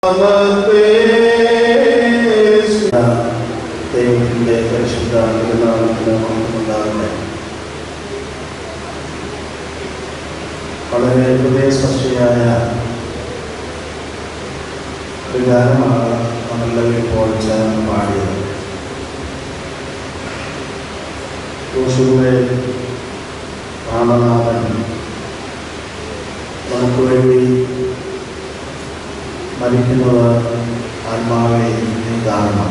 ദൈവത്തിൻ്റെ പരിശുദ്ധ തിരുനാമത്തിന് ഉണ്ടാകട്ടെ വളരെ ഹൃദയസ്പർശിയായ ഒരു ഗാനമാണ് നമ്മളെല്ലാവരും ഇപ്പോൾ ചേർന്ന് പാടിയത് യേശുവിനെ പ്രാണനാഥൻ നമുക്ക് വേണ്ടി മരിക്കുന്നത് ആത്മാവെ നീ കാരണം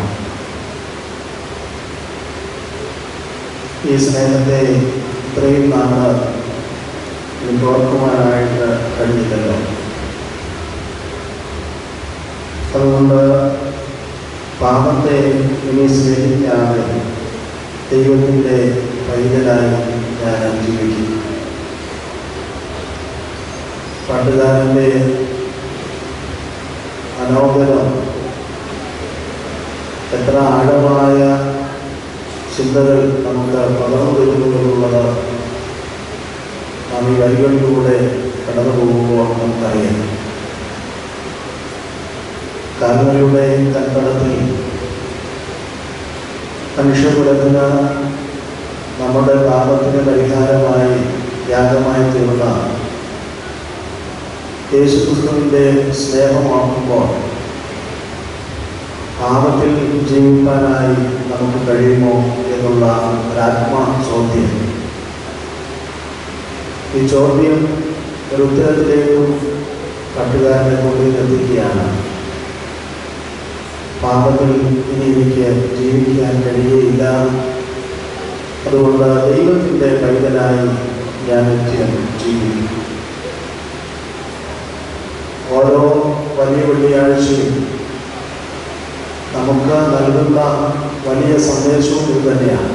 ഈ സ്നേഹത്തെ ഇത്രയും നാള് എനിക്ക് ഓർക്കുവാനായിട്ട് കഴിഞ്ഞില്ലല്ലോ അതുകൊണ്ട് പാപത്തെ ഇനി സ്നേഹിക്കാതെ ദൈവത്തിൻ്റെ പൈതലായി ഞാൻ ജീവിക്കും പണ്ടുകാരൻ്റെ മനോഹരം എത്ര ആഴമായ ചിന്തകൾ നമുക്ക് പകർന്നു തരുന്നുള്ളത് നാം ഈ വരികളിലൂടെ കടന്നു പോകുമ്പോൾ നമുക്കറിയാം കാൽവരിയുടെ കൽപ്പടത്തിൽ മനുഷ്യകുലത്തിന് നമ്മുടെ പാപത്തിന് പരിഹാരമായി യാഗമായി തീർന്ന യേശുക്രിസ്തുവിൻ്റെ സ്നേഹമാക്കുമ്പോൾ പാപത്തിൽ ജീവിക്കാനായി നമുക്ക് കഴിയുമോ എന്നുള്ള ഒരാത്മാ ചോദ്യം ഈ ചോദ്യം ഒരു ഉത്തരത്തിലേക്കും കട്ടുകാരനെ കൊണ്ട് എത്തിക്കുകയാണ് പാപത്തിൽ ഇനി എനിക്ക് ജീവിക്കാൻ കഴിയുകയില്ല അതുകൊണ്ട് ദൈവത്തിൻ്റെ പൈതലായി ഞാൻ നിത്യം ജീവിക്കും ഓരോ വലിയ വെള്ളിയാഴ്ചയും നമുക്ക് നൽകുന്ന വലിയ സന്ദേശവും ഇത് തന്നെയാണ്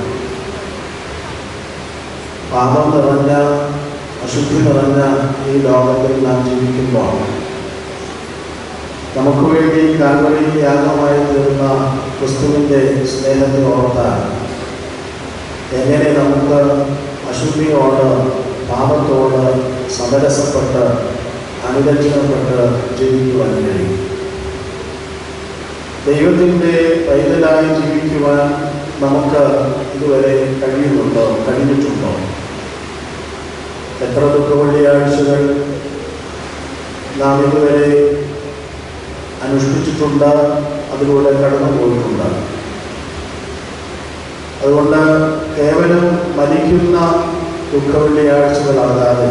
പാപം നിറഞ്ഞ അശുദ്ധി നിറഞ്ഞ ഈ ലോകത്തിൽ നാം ജീവിക്കുമ്പോൾ നമുക്ക് വേണ്ടി കാൽവരി യാഗമായി തീർന്ന ക്രിസ്തുവിൻ്റെ സ്നേഹത്തെ ഓർത്താൽ എങ്ങനെ നമുക്ക് അശുദ്ധിയോട് പാപത്തോട് സമരസപ്പെട്ട് അനുരഞ്ജനപ്പെട്ട് ജീവിക്കുവാൻ കഴിയും ദൈവത്തിൻ്റെ പൈതലായി ജീവിക്കുവാൻ നമുക്ക് ഇതുവരെ കഴിയുന്നുണ്ടോ കഴിഞ്ഞിട്ടുണ്ടോ എത്ര ദുഃഖ വെള്ളിയാഴ്ചകൾ നാം ഇതുവരെ അനുഷ്ഠിച്ചിട്ടുണ്ട് അതിലൂടെ കടന്നു പോയിട്ടുണ്ട് അതുകൊണ്ട് കേവലം മരിക്കുന്ന ദുഃഖ വെള്ളിയാഴ്ചകളാകാതെ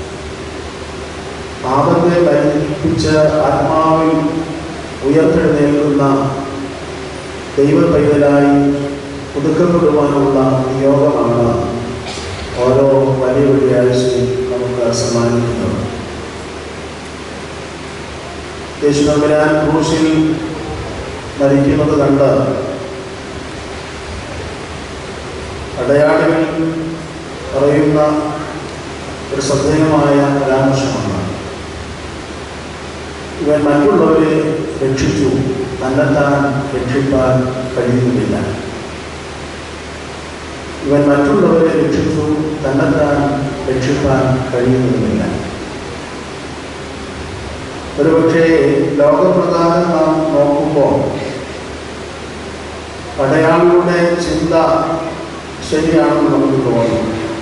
പാപത്തെ മരിപ്പിച്ച് ആത്മാവിൽ ഉയർത്തെഴുന്നേൽക്കുന്ന ദൈവ പൈതലായി പുതുക്കപ്പെടുവാനുള്ള നിയോഗമാണ് ഓരോ വലിയ വെള്ളിയാഴ്ചയും നമുക്ക് സമ്മാനിക്കുന്നത് യേശുനമ്പരാൻ ക്രൂശിൽ മരിക്കുന്നത് കണ്ട് അടയാളികൾ പറയുന്ന ഒരു ശ്രദ്ധേയമായ പരാമർശമാണ് ഇവൻ മറ്റുള്ളവരെ രക്ഷിച്ചു തന്നെത്താൻ രക്ഷിപ്പാൻ കഴിയുന്നില്ല ഇവൻ മറ്റുള്ളവരെ രക്ഷിച്ചു തന്നെത്താൻ രക്ഷിപ്പാൻ കഴിയുന്നുമില്ല ഒരുപക്ഷെ ലോകപ്രകാരം നാം നോക്കുമ്പോൾ പടയാളിയുടെ ചിന്ത ശരിയാണെന്ന് നമുക്ക് തോന്നും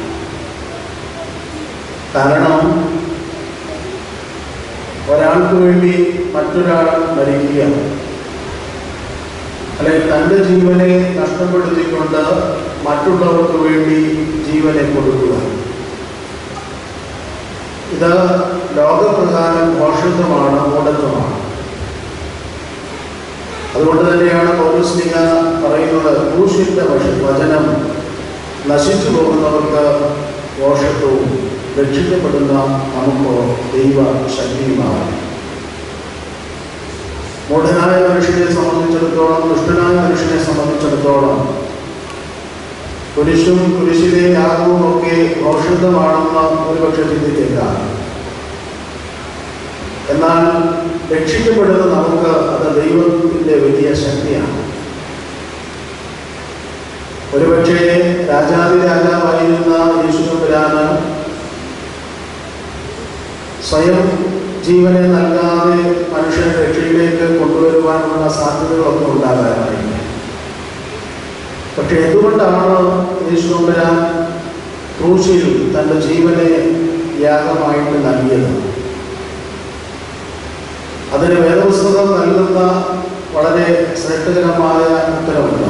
കാരണം ഒരാൾക്ക് വേണ്ടി മറ്റൊരാൾ മരിക്കുക അല്ലെങ്കിൽ തൻ്റെ ജീവനെ നഷ്ടപ്പെടുത്തിക്കൊണ്ട് മറ്റുള്ളവർക്ക് വേണ്ടി ജീവനെ കൊടുക്കുക ഇത് ലോകപ്രകാരം മോഷത്വമാണ് മൂഢത്വമാണ് അതുകൊണ്ട് തന്നെയാണ് പൗരസ്ലിക പറയുന്നത് ക്രൂശിന്റെ വശ- വചനം നശിച്ചു പോകുന്നവർക്ക് മോഷത്വവും രക്ഷിക്കപ്പെടുന്ന നമുക്ക് ദൈവ ശക്തിയുമാണ് മൂഢനായ മനുഷ്യനെ സംബന്ധിച്ചിടത്തോളം ദുഷ്ടനായ മനുഷ്യനെ സംബന്ധിച്ചിടത്തോളം കുരിശും കുരിശിലെ യാഗവും ഒക്കെ ഔഷധമാണെന്ന് ഒരുപക്ഷെ ചിന്തിച്ചേക്കാം എന്നാൽ രക്ഷിക്കപ്പെടുന്ന നമുക്ക് അത് ദൈവത്തിൻ്റെ വലിയ ശക്തിയാണ് ഒരുപക്ഷെ രാജാതി രാജാവായിരുന്ന യേശുദമ്പുരാന് സ്വയം ജീവനെ നൽകാതെ മനുഷ്യൻ രക്ഷയിലേക്ക് ഉണ്ടാകുവാനുള്ള സാധ്യതകളൊക്കെ ഉണ്ടാകാനായിട്ട് പക്ഷെ എന്തുകൊണ്ടാണ് യേശുദമ്പരാൻ ക്രൂശിൽ തൻ്റെ ജീവനെ യാഗമായിട്ട് നൽകിയത് അതിന് വേദപുസ്തകം നൽകുന്ന വളരെ ശ്രേഷ്ഠകരമായ ഉത്തരവുണ്ട്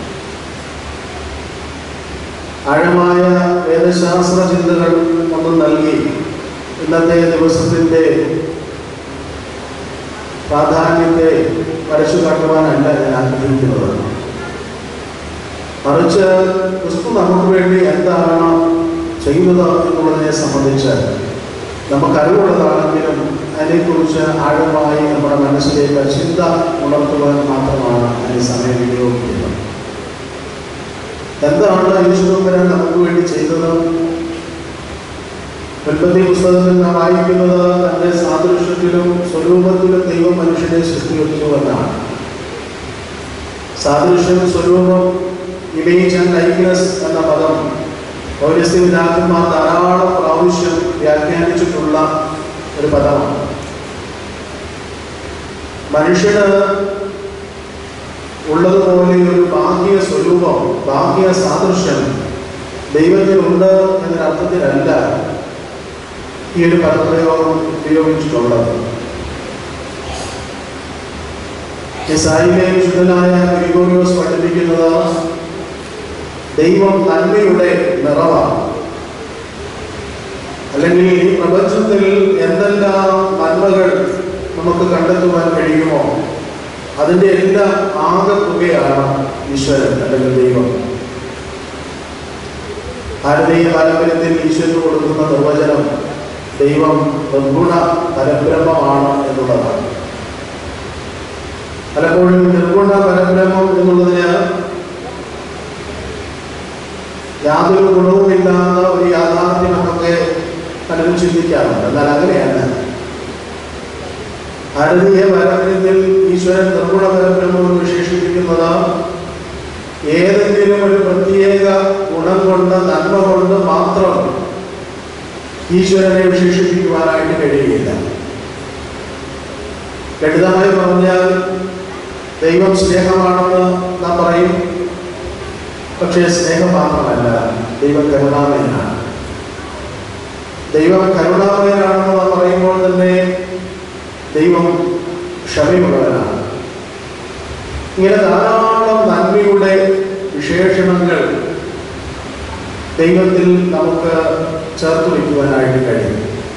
ആഴമായ വേദശാസ്ത്ര ചിന്തകൾ ഒന്നും നൽകി ഇന്നത്തെ ദിവസത്തിൻ്റെ പ്രാധാന്യത്തെ വരച്ചു കാട്ടുവാനല്ല ഞാൻ ആഗ്രഹിക്കുന്നത് മറിച്ച് ക്രിസ്തു നമുക്ക് വേണ്ടി എന്താണ് ചെയ്യുന്നത് എന്നുള്ളതിനെ സംബന്ധിച്ച് നമുക്ക് അറിവുള്ളതാണെങ്കിലും അതിനെക്കുറിച്ച് ആഴമായി നമ്മുടെ മനസ്സിലേക്ക് ചിന്ത ഉണർത്തുവാൻ മാത്രമാണ് അതിന് സമയം വിനിയോഗിക്കുന്നത് എന്താണ് യേശുദമ്പരൻ നമുക്ക് വേണ്ടി ചെയ്തത് ഉൽപ്പത്തി പുസ്തകത്തിൽ നാം വായിക്കുന്നത് തന്റെ സാദൃശ്യത്തിലും സ്വരൂപത്തിലും ദൈവം മനുഷ്യനെ സൃഷ്ടിച്ചു എന്നാണ് സാദൃശ്യം സ്വരൂപം ഇമേജ് ആൻഡ് ലൈക്ക്നെസ് എന്ന പദം പൗരസ്ത്യ പിതാക്കന്മാർ ധാരാളം പ്രാവശ്യം വ്യാഖ്യാനിച്ചിട്ടുള്ള ഒരു പദമാണ് മനുഷ്യന് ഉള്ളതുപോലെ ഒരു ബാഹ്യ സ്വരൂപം ബാഹ്യ സാദൃശ്യം ദൈവത്തിനുണ്ട് എന്നൊരർത്ഥത്തിലല്ല ഈ ഒരു പദപ്രയോഗം ഉപയോഗിച്ചിട്ടുള്ളത് ഇസായിലെ വിശുദ്ധനായ ഗ്രിഗോറിയോസ് പഠിപ്പിക്കുന്നത് ദൈവം നന്മയുടെ നിറവാണ് അല്ലെങ്കിൽ ഈ പ്രപഞ്ചത്തിൽ എന്തെല്ലാം നന്മകൾ നമുക്ക് കണ്ടെത്തുവാൻ കഴിയുമോ അതിൻ്റെ എല്ലാം ആകെത്തുകയാണ് ഈശ്വരൻ അല്ലെങ്കിൽ ദൈവം ഭാരതീയ പാരമ്പര്യത്തിൽ ഈശ്വരന് കൊടുക്കുന്ന നിർവചനം ദൈവം നിർഗുണ പരബ്രഹ്മമാണ് എന്നുള്ളതാണ് പലപ്പോഴും നിർഗുണ പരബ്രഹ്മം എന്നുള്ളതിന് യാതൊരു ഗുണവുമില്ലാത്ത ഒരു യാഥാർത്ഥ്യമൊക്കെ പലരും ചിന്തിക്കാറുണ്ട് എന്നാൽ അങ്ങനെയല്ല ഭാരതീയ പാരമ്പര്യത്തിൽ ഈശ്വരൻ നിർഗുണ പരബ്രഹ്മം എന്ന് വിശേഷിപ്പിക്കുന്നത് ഏതെങ്കിലും ഒരു പ്രത്യേക ഗുണം കൊണ്ട് നന്മ കൊണ്ട് മാത്രം ഈശ്വരനെ വിശേഷിപ്പിക്കുവാനായിട്ട് കഴിയുകയില്ല ലളിതമായി പറഞ്ഞാൽ ദൈവം സ്നേഹമാണെന്ന് നാം പറയും പക്ഷേ സ്നേഹം മാത്രമല്ല ദൈവം കരുണാമയനാണ് ദൈവം കരുണാമയനാണെന്ന് നാം പറയുമ്പോൾ തന്നെ ദൈവം ക്ഷമയുള്ളവനാണ് ഇങ്ങനെ ധാരാളം നന്മയുടെ വിശേഷണങ്ങൾ ദൈവത്തിൽ നമുക്ക് ചേർത്ത് വയ്ക്കുവാനായിട്ട് കഴിയും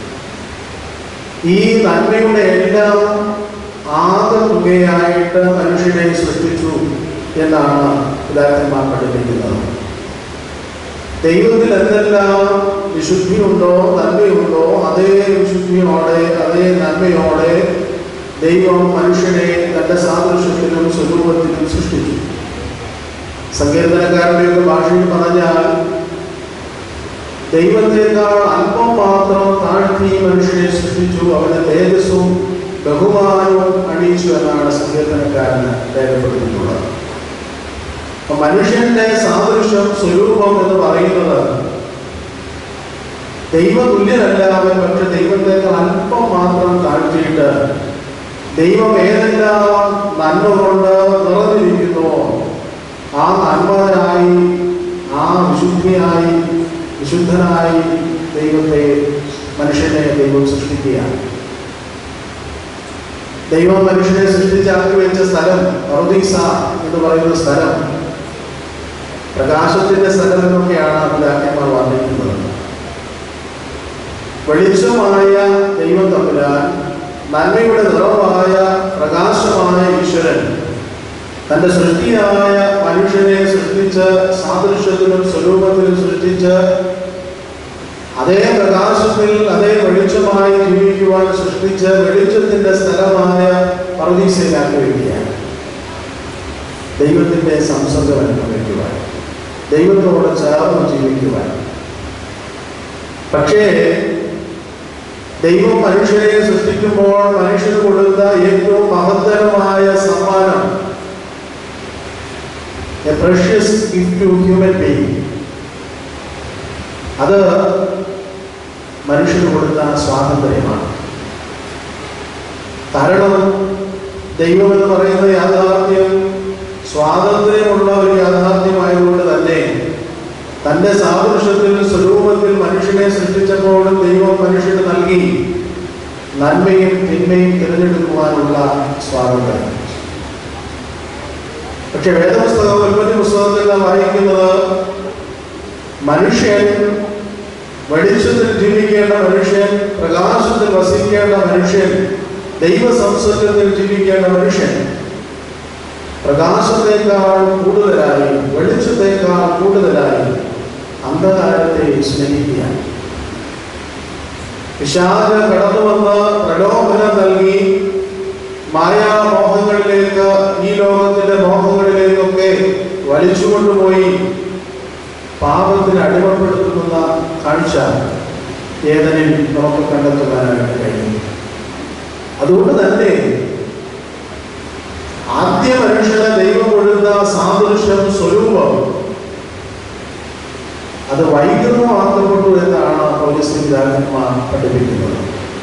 ഈ നന്മയുടെ എല്ലാം ആകെ തുകയായിട്ട് മനുഷ്യനെ സൃഷ്ടിച്ചു എന്നാണ് പിതാക്കന്മാർ പഠിപ്പിക്കുന്നത് ദൈവത്തിൽ എന്തെല്ലാം വിശുദ്ധിയുണ്ടോ നന്മയുണ്ടോ അതേ വിശുദ്ധിയോടെ അതേ നന്മയോടെ ദൈവം മനുഷ്യനെ തന്റെ സാദൃശ്യത്തിലും സ്വരൂപത്തിലും സൃഷ്ടിച്ചു സങ്കീർത്തനക്കാരുടെ ഭാഷയിൽ പറഞ്ഞാൽ ദൈവത്തെക്കാൾ അല്പം മാത്രം താഴ്ത്തി മനുഷ്യനെ സൃഷ്ടിച്ചു അവന്റെ തേജസ്സും ബഹുമാനവും അണിയിച്ചു എന്നാണ് സങ്കീർത്തനക്കാരന് രേഖപ്പെടുത്തിയിട്ടുള്ളത് അപ്പൊ മനുഷ്യന്റെ സാദൃശ്യം സ്വരൂപം എന്ന് പറയുന്നത് ദൈവതുല്യനല്ല അവൻ പക്ഷെ ദൈവത്തെക്കാൾ അല്പം മാത്രം താഴ്ത്തിയിട്ട് ദൈവം ഏതെല്ലാം നന്മ കൊണ്ട് നിറഞ്ഞിരിക്കുന്നു ആ നന്മനായി ആ വിശുദ്ധിയായി വിശുദ്ധനായി ദൈവത്തെ മനുഷ്യനെ ദൈവം സൃഷ്ടിക്കുകയാണ് ദൈവം മനുഷ്യനെ സൃഷ്ടിച്ചാക്കി വെച്ച സ്ഥലം പറുദീസ എന്ന് പറയുന്ന സ്ഥലം പ്രകാശത്തിന്റെ സ്ഥലം എന്നൊക്കെയാണ് പിതാക്കന്മാർ വർണ്ണിക്കുന്നത് വെളിച്ചമായ ദൈവം തമ്മിലാൽ നന്മയുടെ നിറവായ പ്രകാശമായ ഈശ്വരൻ തന്റെ സൃഷ്ടിയായ മനുഷ്യനെ സൃഷ്ടിച്ച് സാദൃശ്യത്തിലും സ്വരൂപത്തിലും സൃഷ്ടിച്ച് അതേ പ്രകാശത്തിൽ അതേ വെളിച്ചമായി ജീവിക്കുവാൻ സൃഷ്ടിച്ച് വെളിച്ചത്തിന്റെ സ്ഥലമായ പർദീസയിലാക്കി വയ്ക്കുകയാണ് ദൈവത്തിന്റെ സംസർഗം അനുഭവിക്കുവാൻ ദൈവത്തോട് ചേർന്ന് ജീവിക്കുവാൻ പക്ഷേ ദൈവം മനുഷ്യനെ സൃഷ്ടിക്കുമ്പോൾ മനുഷ്യന് കൊടുത്ത ഏറ്റവും മഹത്തരമായ സമ്മാനം a precious gift to human being അത് മനുഷ്യന് കൊടുത്ത സ്വാതന്ത്ര്യമാണ് കാരണം ദൈവം എന്ന് പറയുന്ന യാഥാർത്ഥ്യം സ്വാതന്ത്ര്യമുള്ള ഒരു യാഥാർത്ഥ്യമായതുകൊണ്ട് തന്നെ തൻ്റെ സാദൃശ്യത്തിൽ സ്വരൂപത്തിൽ മനുഷ്യനെ സൃഷ്ടിച്ചപ്പോഴും ദൈവം മനുഷ്യന് നൽകി നന്മയും തിന്മയും തിരഞ്ഞെടുക്കുവാനുള്ള സ്വാതന്ത്ര്യം പക്ഷെ വേദപുസ്തകം ഉൽപ്പത്തി പുസ്തകത്തിൽ നാം വായിക്കുന്നത് മനുഷ്യൻ വെളിച്ചത്തിൽ ജീവിക്കേണ്ട മനുഷ്യൻ പ്രകാശത്തിൽ വസിക്കേണ്ട മനുഷ്യൻ ദൈവ സംസർഗത്തിൽ ജീവിക്കേണ്ട മനുഷ്യൻ പ്രകാശത്തേക്കാൾ കൂടുതലായി വെളിച്ചത്തേക്കാൾ കൂടുതലായി അന്ധകാരത്തെ സ്നേഹിക്കുകയാണ് പിശാച കടന്നു വന്ന് പ്രലോഭനം നൽകി മായാമോഹങ്ങളിലേക്ക് ഈ ലോകത്തിന്റെ മോഹങ്ങളിലേക്കൊക്കെ വലിച്ചുകൊണ്ടുപോയി പാപത്തിന് അടിമപ്പെടുത്തുന്ന കാഴ്ച ഏതനിൽ നമുക്ക് കണ്ടെത്തുവാനായിട്ട് കഴിയും അതുകൊണ്ട് തന്നെ ആദ്യ മനുഷ്യനെ ദൈവം കൊടുത്ത സാദൃശ്യം സ്വരൂപം അത് വൈകൃതമാക്കപ്പെട്ടു എന്നാണ് പൗരസ്ലിതാക്കന്മാർ പഠിപ്പിക്കുന്നത്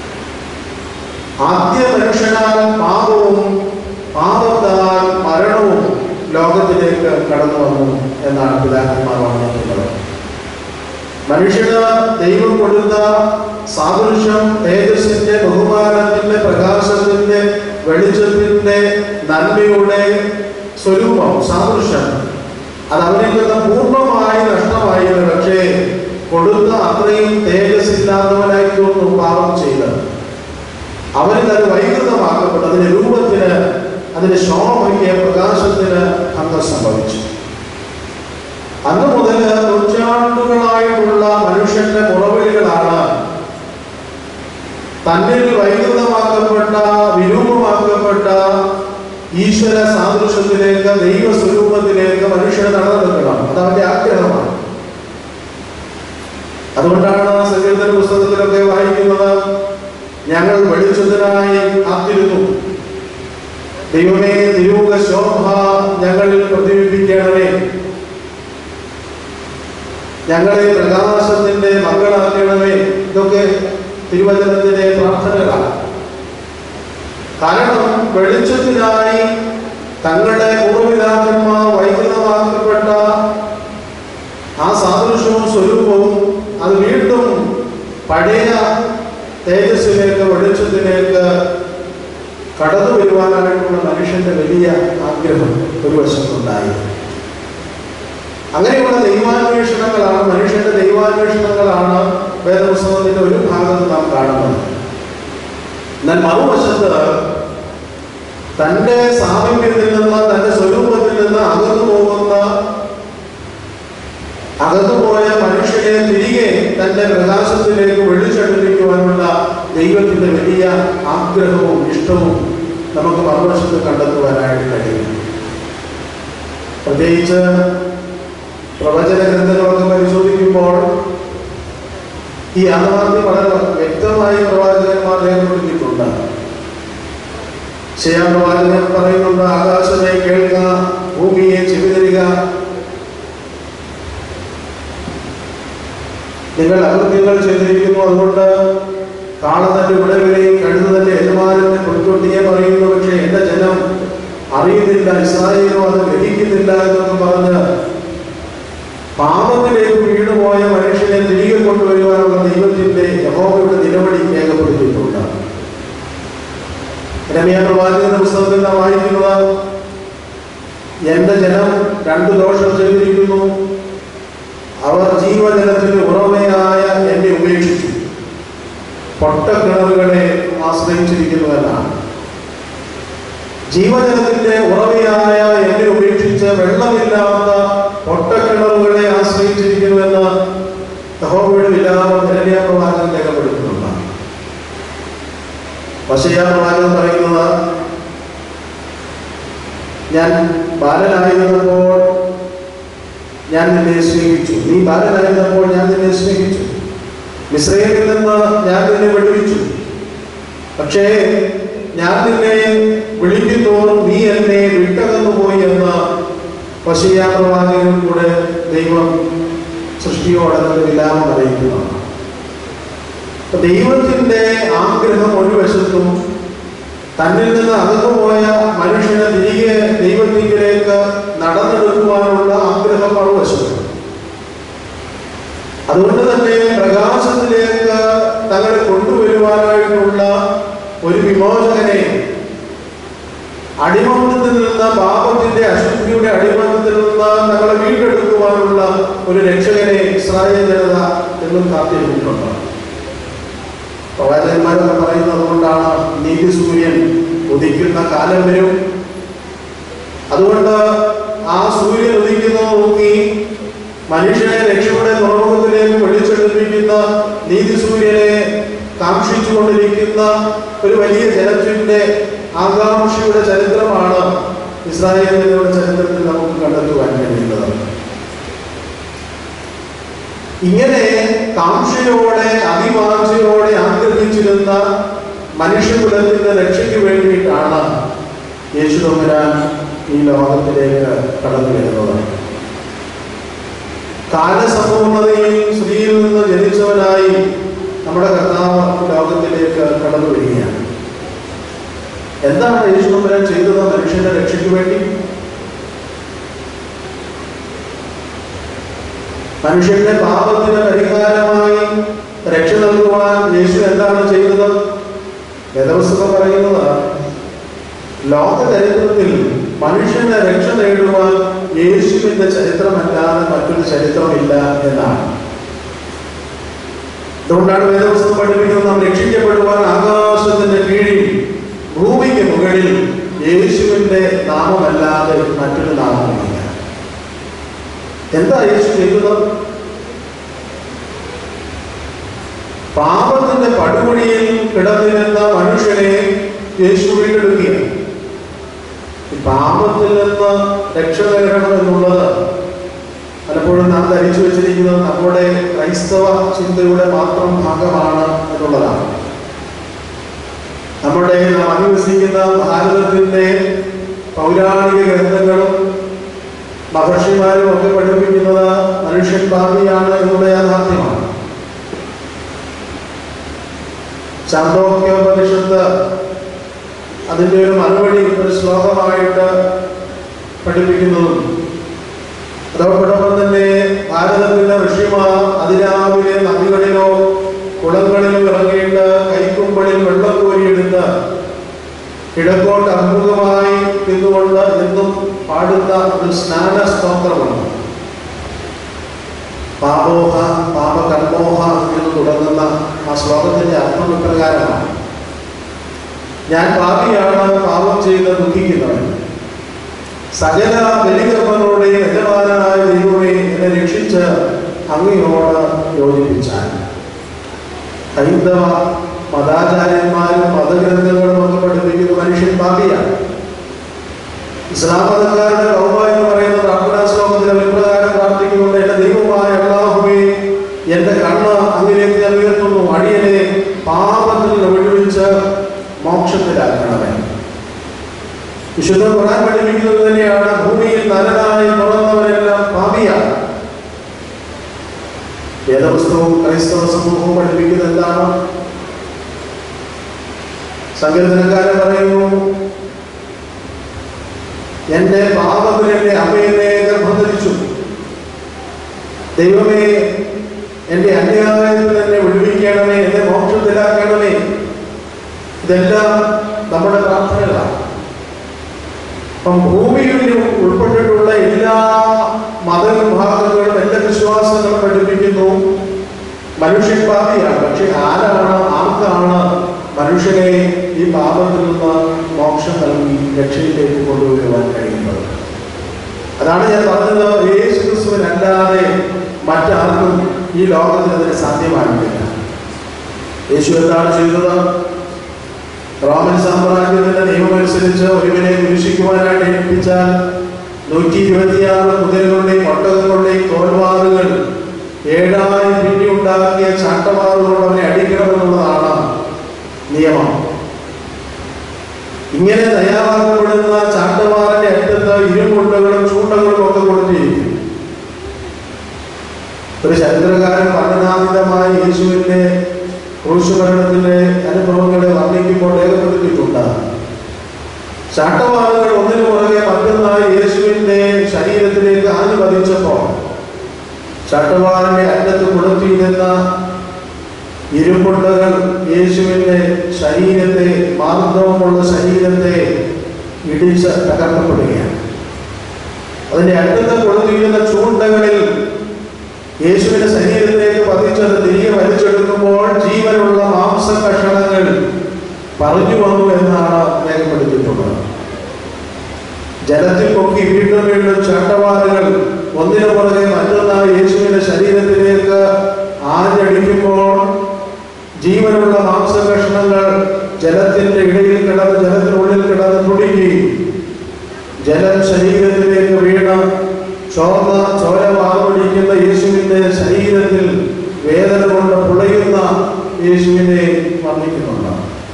ആദ്യ മനുഷ്യനാൽ പാപവും പാപത്താൽ മരണവും ലോകത്തിലേക്ക് കടന്നു വന്നു എന്നാണ് പിതാക്കന്മാർ വർണ്ണിക്കുന്നത് മനുഷ്യന് ദൈവം കൊടുത്ത സാദൃശ്യം തേജസ്സിന്റെ ബഹുമാനത്തിന്റെ പ്രകാശത്തിന്റെ വെളിച്ചത്തിന്റെ നന്മയുടെ സ്വരൂപം സാദൃശ്യം അത് അവനിൽ നിന്ന് പൂർണ്ണമായി നഷ്ടമായിരുന്നു പക്ഷേ കൊടുത്ത അത്രയും തേജസ് ഇല്ലാത്തവനായി തോന്നുന്നു പാപം ചെയ്തത് അവന് അത് വൈകൃതമാക്കപ്പെട്ടു അതിന്റെ രൂപത്തിന് അതിന്റെ ശോഭയ്ക്ക് പ്രകാശത്തിന് ഭംഗം സംഭവിച്ചു അന്ന് മുതൽ നൂറ്റാണ്ടുകളായിട്ടുള്ള മനുഷ്യന്റെ മുറവിളികളാണ് തന്നിൽ വൈകൃതമാക്കപ്പെട്ട വിരൂപമാക്കപ്പെട്ട ഈശ്വര സാദൃശ്യത്തിലേക്ക് ദൈവ സ്വരൂപത്തിലേക്ക് മനുഷ്യനെ നടന്നെടുക്കണം അത് അവന്റെ ആഗ്രഹമാണ് അതുകൊണ്ടാണ് സങ്കീർത്തന പുസ്തകത്തിലൊക്കെ വായിക്കുന്നത് ഞങ്ങൾ വെളിച്ചത്തിനായി കാത്തിരുന്നു ദൈവമേ തിരുമുഖ ശോഭ ഞങ്ങളിൽ പ്രതിബിംബിക്കണമേ ഞങ്ങളെ പ്രകാശത്തിന്റെ മക്കളാക്കണമേ ഇതൊക്കെ തിരുവചനത്തിന്റെ പ്രാർത്ഥനകളാണ് കാരണം വെളിച്ചത്തിനായി തങ്ങളുടെ പൂർവ്വപിതാക്കന്മാർ വൈകൃതമാക്കപ്പെട്ട ആ സാദൃശ്യവും സ്വരൂപവും അത് വീണ്ടും പഴയ തേജസ്സിലേക്ക് വെളിച്ചത്തിലേക്ക് കടന്നു വരുവാനായിട്ടുള്ള മനുഷ്യന്റെ വലിയ ആഗ്രഹം ഒരു വശത്തുണ്ടായി അങ്ങനെയുള്ള ദൈവാന്വേഷണങ്ങളാണ് മനുഷ്യന്റെ ദൈവാന്വേഷണങ്ങളാണ് വേദപുസ്തകത്തിന്റെ ഒരു ഭാഗത്ത് നാം കാണുന്നത് എന്നാൽ മറുവശത്ത് തന്റെ സാമീപ്യത്തിൽ നിന്ന് തന്റെ സ്വരൂപത്തിൽ നിന്ന് അകന്നു പോകുന്ന അകന്നുപോയ മനുഷ്യനെ തിരികെ തന്റെ പ്രകാശത്തിലേക്ക് വെളിച്ചെടുപ്പിക്കുവാനുള്ള ദൈവത്തിന്റെ വലിയ ആഗ്രഹവും ഇഷ്ടവും നമുക്ക് മറുവശത്ത് കണ്ടെത്തുവാനായിട്ട് കഴിയും പ്രത്യേകിച്ച് പ്രവചന ഗ്രന്ഥങ്ങളൊക്കെ പരിശോധിക്കുമ്പോൾ ഈ യാഥാർത്ഥ്യം വളരെ വ്യക്തമായി പ്രവാചകന്മാർ രേഖപ്പെടുത്തിയിട്ടുണ്ട് ചെയ്യാൻ പ്രവാചകൻ പറയുന്നുണ്ട് ആകാശമേ കേൾക്കുക ഭൂമിയെ ചെവിതരിക നിങ്ങൾ അകൃത്യങ്ങൾ ചെയ്തിരിക്കുന്നു അതുകൊണ്ട് കാളതന്റെ ഉടലെയും കഴുതന്റെ യജമാനന്റെ പൊൻകൊട്ടിയെ പറയുന്നു പക്ഷേ എന്റെ ജനം അറിയുന്നില്ല ഇസ്രായേലോ അത് ഗ്രഹിക്കുന്നില്ല എന്നൊക്കെ പറഞ്ഞ് പാപത്തിലേക്ക് വീണുപോയ മനുഷ്യനെ തിരികെ കൊണ്ടുവരുവാനുള്ള ദൈവത്തിന്റെ യഹോവയുടെ നിലവിളി രേഖപ്പെടുത്തിയിട്ടുണ്ട് രമ്യ പ്രവാചകന്റെ പുസ്തകത്തിൽ നാം വായിക്കുന്നത് എന്റെ ജനം രണ്ടു ദോഷം ചെയ്തിരിക്കുന്നു അവർ ജീവജലത്തിന് ഉറമയായ എന്നെ ഉപേക്ഷിച്ചു പൊട്ടക്കിണറുകളെ ആശ്രയിച്ചിരിക്കുന്നു എന്നാണ് ജീവജലത്തിന്റെ ഉറവയായ എന്നെ ഉപേക്ഷിച്ച് വെള്ളമില്ലാത്ത പൊട്ടക്കിണറുകളെ ആശ്രയിച്ചിരിക്കുന്നുവെന്ന് യഹോവയുടെ വിലാപം ധനന്യ പ്രവാചകൻ രേഖപ്പെടുത്തുന്നുണ്ട് വശയ പ്രവാചകൻ പറയുന്നത് ഞാൻ ബാലനായിരുന്നപ്പോൾ ഞാൻ നിന്നെ സ്നേഹിച്ചു നീ ബാലനായിരുന്നപ്പോൾ ഞാൻ നിന്നെ സ്നേഹിച്ചു മിശ്രയിൽ നിന്ന് ഞാൻ നിന്നെ വിടുവിച്ചു പക്ഷേ ഞാൻ നിന്നെ വിളിക്കുന്തോറും നീ എന്നെ വിട്ടകന്നു പോയി എന്ന് പശിയാ പ്രവാചകനും കൂടെ ദൈവം സൃഷ്ടിയോടെ തന്നെ വിലാപം അറിയിക്കുന്നതാണ് അപ്പൊ ദൈവത്തിന്റെ ആഗ്രഹം ഒരു വശത്തും തന്നിൽ നിന്ന് അകന്നുപോയ മനുഷ്യനെ തിരികെ ദൈവത്തിങ്കിലേക്ക് നടന്നെടുക്കുവാനുള്ള ആഗ്രഹം മറുവശം അതുകൊണ്ട് തന്നെ പ്രകാശത്തിലേക്ക് തങ്ങളെ കൊണ്ടുവരുവാനായിട്ടുള്ള ഒരു വിമോചകനെ അടിമത്തത്തിൽ നിന്ന് പാപത്തിന്റെ അശുദ്ധിയുടെ അടിമത്തത്തിൽ നിന്ന് തങ്ങളെ വീണ്ടെടുക്കുവാനുള്ള ഒരു രക്ഷകനെ ഇസ്രായേൽ ജനത എന്നും കാത്തിരുന്നിട്ടുണ്ട് പ്രവാചകന്മാരൊക്കെ പറയുന്നത് കൊണ്ടാണ് നീതി സൂര്യൻ ഉദിക്കുന്ന കാലം വരും അതുകൊണ്ട് ആ സൂര്യൻ ഉദിക്കുന്നത് നോക്കി മനുഷ്യനെ രക്ഷയുടെ തുറമുഖത്തിലേക്ക് വിളിച്ചെടുപ്പിക്കുന്ന നീതി സൂര്യനെ കാക്ഷിച്ചുകൊണ്ടിരിക്കുന്ന ഒരു വലിയ ജനത്തിന്റെ ആകാംക്ഷയുടെ ചരിത്രമാണ് ഇസ്രായേലിന്റെ ചരിത്രത്തിൽ നമുക്ക് കണ്ടെത്തുവാൻ കഴിയുന്നത് ഇങ്ങനെ കാംക്ഷയോടെ അഭിവാഞ്ചയോടെ ആഗ്രഹിച്ചിരുന്ന മനുഷ്യകുലത്തിന്റെ രക്ഷയ്ക്ക് വേണ്ടിയിട്ടാണ് യേശു തമ്പുരാൻ ഈ ലോകത്തിലേക്ക് കടന്നു വരുന്നത് കാലസമ്പൂർണതയിൽ സ്ത്രീയിൽ നിന്ന് ജനിച്ചവനായി നമ്മുടെ കർത്താവ് ലോകത്തിലേക്ക് കടന്നു വരികയാണ് എന്താണ് യേശു തമ്പുരാൻ ചെയ്തത് മനുഷ്യന്റെ രക്ഷയ്ക്ക് വേണ്ടി മനുഷ്യന്റെ പാപത്തിന് പരിഹാരമായി രക്ഷ നൽകുവാൻ യേശു എന്താണ് ചെയ്തത് വേദപുസ്തകം പറയുന്നത് ലോക ചരിത്രത്തിൽ മനുഷ്യന്റെ രക്ഷ നേടുവാൻ യേശുവിന്റെ ചരിത്രമല്ലാതെ മറ്റൊരു ചരിത്രമില്ല എന്നാണ് അതുകൊണ്ടാണ് വേദപുസ്തകം പഠിപ്പിക്കുന്നത് നാം രക്ഷിക്കപ്പെടുവാൻ ആകാശത്തിന്റെ കീഴിൽ ഭൂമിക്ക് മുകളിൽ യേശുവിന്റെ നാമമല്ലാതെ മറ്റൊരു നാമമില്ല എന്താ യേശു ചെയ്തത് പാപത്തിന്റെ പടുകുടിയിൽ കിടന്നിരുന്ന മനുഷ്യനെ യേശു വീണ്ടെടുക്കുകയാണ് ഈ പാപത്തിൽ നിന്ന് രക്ഷ നേടണം എന്നുള്ളത് പലപ്പോഴും നാം ധരിച്ചു വെച്ചിരിക്കുന്നത് നമ്മുടെ ക്രൈസ്തവ ചിന്തയുടെ മാത്രം ഭാഗമാണ് എന്നുള്ളതാണ് നമ്മുടെ നാം അധിവസിക്കുന്ന ഭാരതത്തിന്റെ പൗരാണിക ഗ്രന്ഥങ്ങളും മഹർഷിമാരും ഒക്കെ പഠിപ്പിക്കുന്നത് മനുഷ്യൻ ഭാവിയാണ് എന്നുള്ള യാഥാർത്ഥ്യമാണ് ചാന്തോക്യോപനിഷത്ത് അതിൻ്റെ ഒരു മറുപടി ഒരു ശ്ലോകമായിട്ട് പഠിപ്പിക്കുന്നതും അതോടൊപ്പം തന്നെ ഭാരതത്തിലെ ഋഷിമാർ അതിരാവിലെ നദികളിലോ കുളങ്ങളിലോ ഇറങ്ങിയിട്ട് കൈക്കുമ്പളിൽ വെള്ളം കോരിയെടുത്ത് കിഴക്കോട്ട് അഭിമുഖമായി നിന്നുകൊണ്ട് എന്നും പാടുന്ന ഒരു സ്നാന സ്തോത്രമാണ് പാപോഹ പാപകർമ്മോഹ എന്ന് തുടങ്ങുന്ന ആ ശ്ലോകത്തിന്റെ അർത്ഥം ഇപ്രകാരമാണ് ഞാൻ പാപിയാണ് പാപം ചെയ്ത് ദുഃഖിക്കുന്നവൻ സകല ബലികർമ്മങ്ങളുടെ യജമാനായ ദൈവമേ എന്നെ രക്ഷിച്ച് അങ്ങയോട് യോജിപ്പിച്ചാൽ ഹൈന്ദവ മതാചാര്യന്മാരും മതഗ്രന്ഥങ്ങളും ഒക്കെ പഠിപ്പിക്കുന്ന മനുഷ്യൻ പാപിയാണ് ഇസ്ലാം മതക്കാരുടെ കൗമ എന്ന് പറയുന്ന പ്രാർത്ഥനാ ശ്ലോകത്തിലെ വിപ്രകാരം പ്രാർത്ഥിക്കുന്നുണ്ട് എന്റെ ദൈവമായ അള്ളാഹുവേ എന്റെ കണ്ണ് അങ്ങിലേക്ക് ഞാൻ ഉയർത്തുന്നു അടിയനെ പാപത്തിൽ നിന്ന് വിടുവിച്ച് മോക്ഷത്തിലാക്കണമേ വിശുദ്ധ ഖുർആൻ പഠിപ്പിക്കുന്നത് തന്നെയാണ് ഭൂമിയിൽ നരനായി തുറന്നവരെല്ലാം പാപിയാണ് വേദപുസ്തകവും ക്രൈസ്തവ സമൂഹവും പഠിപ്പിക്കുന്നത് എന്താണ് സങ്കീർത്തനക്കാരൻ പറയുന്നു എന്റെ പാപത്തിൽ എന്റെ അമ്മയെ ഗർഭം ധരിച്ചു ദൈവമേ എന്റെ അന്യായത്തിൽ എന്നെ വിടുവിക്കണമേ എന്നെ മോക്ഷത്തിലാക്കണമേ ഇതെല്ലാം നമ്മുടെ പ്രാർത്ഥനകളാണ് അപ്പം ഭൂമിയിൽ ഉൾപ്പെട്ടിട്ടുള്ള എല്ലാ മതവിഭാഗങ്ങളും എല്ലാ വിശ്വാസങ്ങളും പഠിപ്പിക്കുന്നു മനുഷ്യൻ പാപിയാണ് പക്ഷെ ആരാണ് ആർക്കാണ് മനുഷ്യനെ ഈ പാപത്തിൽ നിന്ന് മോക്ഷം നൽകി രക്ഷയിലേക്ക് കൊണ്ടുവരുവാൻ കഴിയുന്നത് അതാണ് ഞാൻ പറഞ്ഞത് യേശു ക്രിസ്തുവിനല്ലാതെ മറ്റാർക്കും ഈ ലോകത്തിൽ അതിന് സാധ്യമായിട്ടില്ല യേശു എന്താണ് ചെയ്തത് റോമൻ സാമ്രാജ്യത്തിന്റെ നിയമമനുസരിച്ച് ഒരുവനെ കുരിശിക്കുവാനായിട്ട് ഏൽപ്പിച്ചാൽ നൂറ്റി ഇരുപത്തിയാറ് കുതിരകളുടെയും ഒട്ടകങ്ങളുടെയും തോൽവാറുകൾ ഏഴായി പിന്നി ഉണ്ടാക്കിയ ചാട്ടവാറുകൊണ്ട് അവനെ അടിക്കണമെന്നുള്ളതാണ് നിയമം ഇങ്ങനെ തയ്യാറാക്കപ്പെടുന്ന ചാട്ടവാറിന്റെ അറ്റത്ത് ഇരുമുണ്ടകളും ചൂണ്ടകളും ഒക്കെ കൊടുത്തിരിക്കും ഒരു ചരിത്രകാരൻ വർണ്ണനാതീതമായ യേശുവിന്റെ ക്രൂശുമരണത്തിന്റെ അനുഭവങ്ങളെ വർണ്ണിക്കുമ്പോൾ രേഖപ്പെടുത്തിയിട്ടുണ്ട് ചാട്ടവാറുകൾ ഒന്നിനു പുറകെ മറ്റൊന്നായി യേശുവിന്റെ ശരീരത്തിലേക്ക് ആഞ്ഞു പതിച്ചപ്പോൾ ചാട്ടവാറിന്റെ അറ്റത്ത് കൊളുത്തിയിരുന്ന ഇരുമ്പുണ്ടകൾ യേശുവിന്റെ ശരീരത്തെ മാർദ്ദവമുള്ള ശരീരത്തെ ഇടിച്ച് തകർക്കപ്പെടുകയാണ് അതിന്റെ അറ്റത്ത് കൊളുത്തിയിരുന്ന ചൂണ്ടകളിൽ യേശുവിന്റെ ശരീരത്തിലേക്ക് പതിച്ചത് തിരികെ വലിച്ചെടുക്കുമ്പോൾ ജീവനുള്ള മാംസ കഷണങ്ങൾ പറഞ്ഞു വന്നു എന്നാണ് രേഖപ്പെടുത്തിയിട്ടുള്ളത് ജലത്തിൽ പൊക്കി വീണ്ടും വീണ്ടും ചാട്ടവാറുകൾ ഒന്നിനു പുറകെ മറ്റൊന്നായി യേശുവിന്റെ ശരീരത്തിലേക്ക് ആഞ്ഞടിക്കുമ്പോൾ ജീവനുള്ള മാംസ കഷ്ണങ്ങൾ ജലത്തിന്റെ ഇടയിൽ കിടന്ന് ജലത്തിനുള്ളിൽ കിടന്ന് തുടിക്കുകയും ജലം ശരീരത്തിലേക്ക് വീണ് ചോർന്ന ചോര വാറൊടിക്കുന്ന യേശുവിന്റെ ശരീരത്തിൽ വേദന കൊണ്ട് പുളയുന്ന യേശുവിനെ വർണ്ണിക്കുന്നുണ്ട്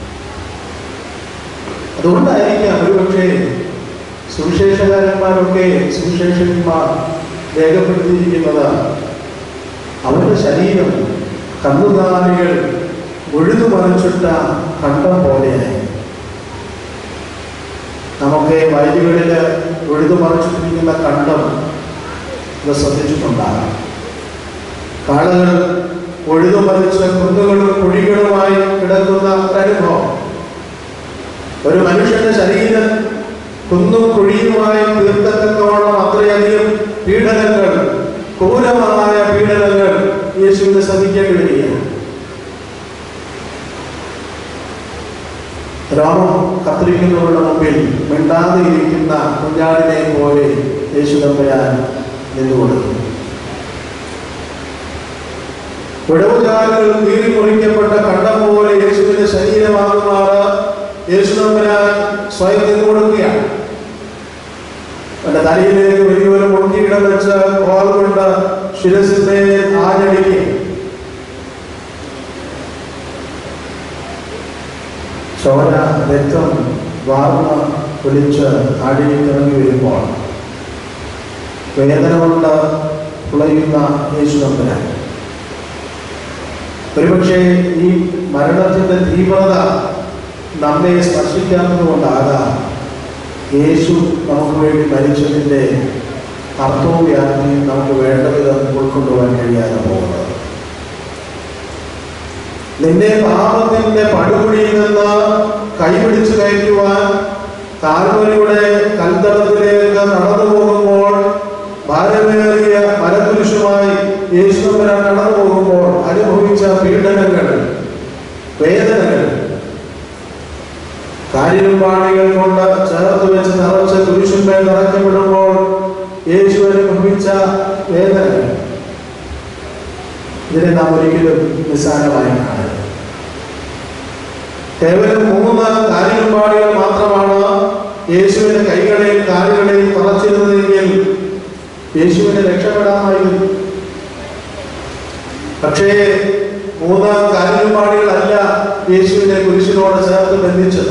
അതുകൊണ്ടായിരിക്കാം ഒരുപക്ഷെ സുവിശേഷകാരന്മാരൊക്കെ സുവിശേഷന്മാർ രേഖപ്പെടുത്തിയിരിക്കുന്നത് അവരുടെ ശരീരം കന്നുകാലികൾ ഉഴുതു മറിച്ചിട്ട കണ്ടം പോലെയായി നമുക്ക് വയലുകളിൽ ഉഴുതു മറിച്ചിട്ടിരിക്കുന്ന കണ്ടം ഇത് ശ്രദ്ധിച്ചിട്ടുണ്ടാകാം കാളുകൾ ഉഴുതു മറിച്ച കുന്നുകളും കുഴികളുമായി കിടക്കുന്ന ഒരനുഭവം ഒരു മനുഷ്യന്റെ ശരീരം കുന്നും കുഴിയുമായി തീർക്കത്തക്കോണം അത്രയധികം പീഡനങ്ങൾ ക്രൂരമായ പീഡനങ്ങൾ യേശുവിനെ സഹിക്കേണ്ടി വരികയാണ് രോമം കത്തിരിക്കുന്നവരുടെ മുമ്പിൽ മിണ്ടാതെ ഇരിക്കുന്ന കുഞ്ഞാടിനെ പോലെ യേശു തമ്പുരാൻ നിന്നുകൊടുത്തു വിടവുചാലുകൾ കീറി മുറിക്കപ്പെട്ട കണ്ടം പോലെ യേശുവിന്റെ ശരീരമാകുമാറ് യേശു തമ്പുരാൻ സ്വയം നിന്നുകൊടുക്കുകയാണ് തന്റെ തലയിലേക്ക് വലിയൊരു മുട്ടിയിടം വെച്ച് കോൽ കൊണ്ട് ശിരസിന്റെ ആഞ്ഞടിക്കുക ചോര രക്തം വാർന്ന് കുലിച്ച് ആടിയിറങ്ങി വരുമ്പോൾ വേദന കൊണ്ട് പുളയുന്ന യേശു തമ്പുരാൻ ഒരുപക്ഷെ ഈ മരണത്തിന്റെ തീവ്രത നമ്മെ സ്പർശിക്കാത്തതുകൊണ്ടാകാം യേശു നമുക്ക് വേണ്ടി മരിച്ചതിൻ്റെ അർത്ഥവും വ്യാപ്തിയും നമുക്ക് വേണ്ട വിധം ഉൾക്കൊണ്ടുപോകാൻ കഴിയാതെ പോകുന്നത് നിന്നെ പാപത്തിന്റെ പടുകുടിയിൽ നിന്ന് കൈപിടിച്ചു കയറ്റുവാൻ താഴ്വരയുടെ കൽത്തടത്തിലേക്ക് നടന്നു പോകുമ്പോൾ ഭാരമേറിയ മരപുരുഷുമായി യേശുവരാൻ നടന്നു പോകുമ്പോൾ അനുഭവിച്ച പീഡനങ്ങൾ വേദനകൾ കാര്യപാണികൾ കൊണ്ട് ചേർത്ത് വെച്ച് നിറച്ച കുരിശുമേൽ നിറക്കപ്പെടുമ്പോൾ യേശു അനുഭവിച്ച വേദനകൾ ഇതിനെ നാം ഒരിക്കലും നിസ്സാരമായി കാണരുത് കേവലം മൂന്ന് കാര്യപാടികൾ മാത്രമാണ് യേശുവിന്റെ കൈകളെയും കാലുകളെയും തറച്ചിരുന്നതെങ്കിൽ യേശുവിനെ രക്ഷപ്പെടാമായിരുന്നു പക്ഷേ മൂന്ന് കാര്യപാടികളല്ല യേശുവിനെ കുരിശിനോട് ചേർത്ത് ബന്ധിച്ചത്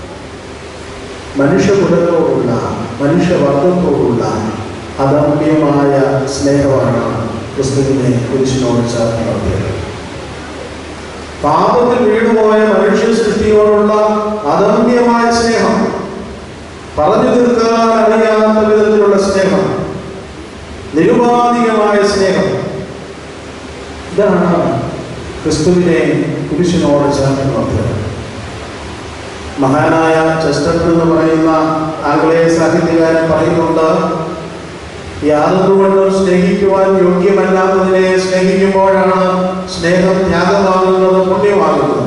മനുഷ്യകുലത്തോടുള്ള മനുഷ്യവർഗത്തോടുള്ള അദമ്യമായ സ്നേഹമാണ് ക്രിസ്തുവിനെ കുരിശിനോട് ചേർത്ത് നിർത്തിയത് പാപത്തിൽ വീണുപോയ മനുഷ്യ സൃഷ്ടിയോടുള്ള അദമ്യമായ സ്നേഹം പറഞ്ഞു തീർക്കാൻ അറിയാത്ത വിധത്തിലുള്ള സ്നേഹം നിരുപാധികമായ സ്നേഹം ഇതാണ് ക്രിസ്തുവിനെ കുരിശിനോട് ചേർത്ത് നിർത്തിയത് മഹാനായ ചെസ്റ്റർ എന്ന് പറയുന്ന ആംഗ്ലേയ സാഹിത്യകാരൻ പറയുന്നുണ്ട് യാതൊന്നുകൊണ്ടും സ്നേഹിക്കുവാൻ യോഗ്യമല്ലാത്തതിനെ സ്നേഹിക്കുമ്പോഴാണ് സ്നേഹം ത്യാഗമാകുന്നത് പുണ്യമാകുന്നത്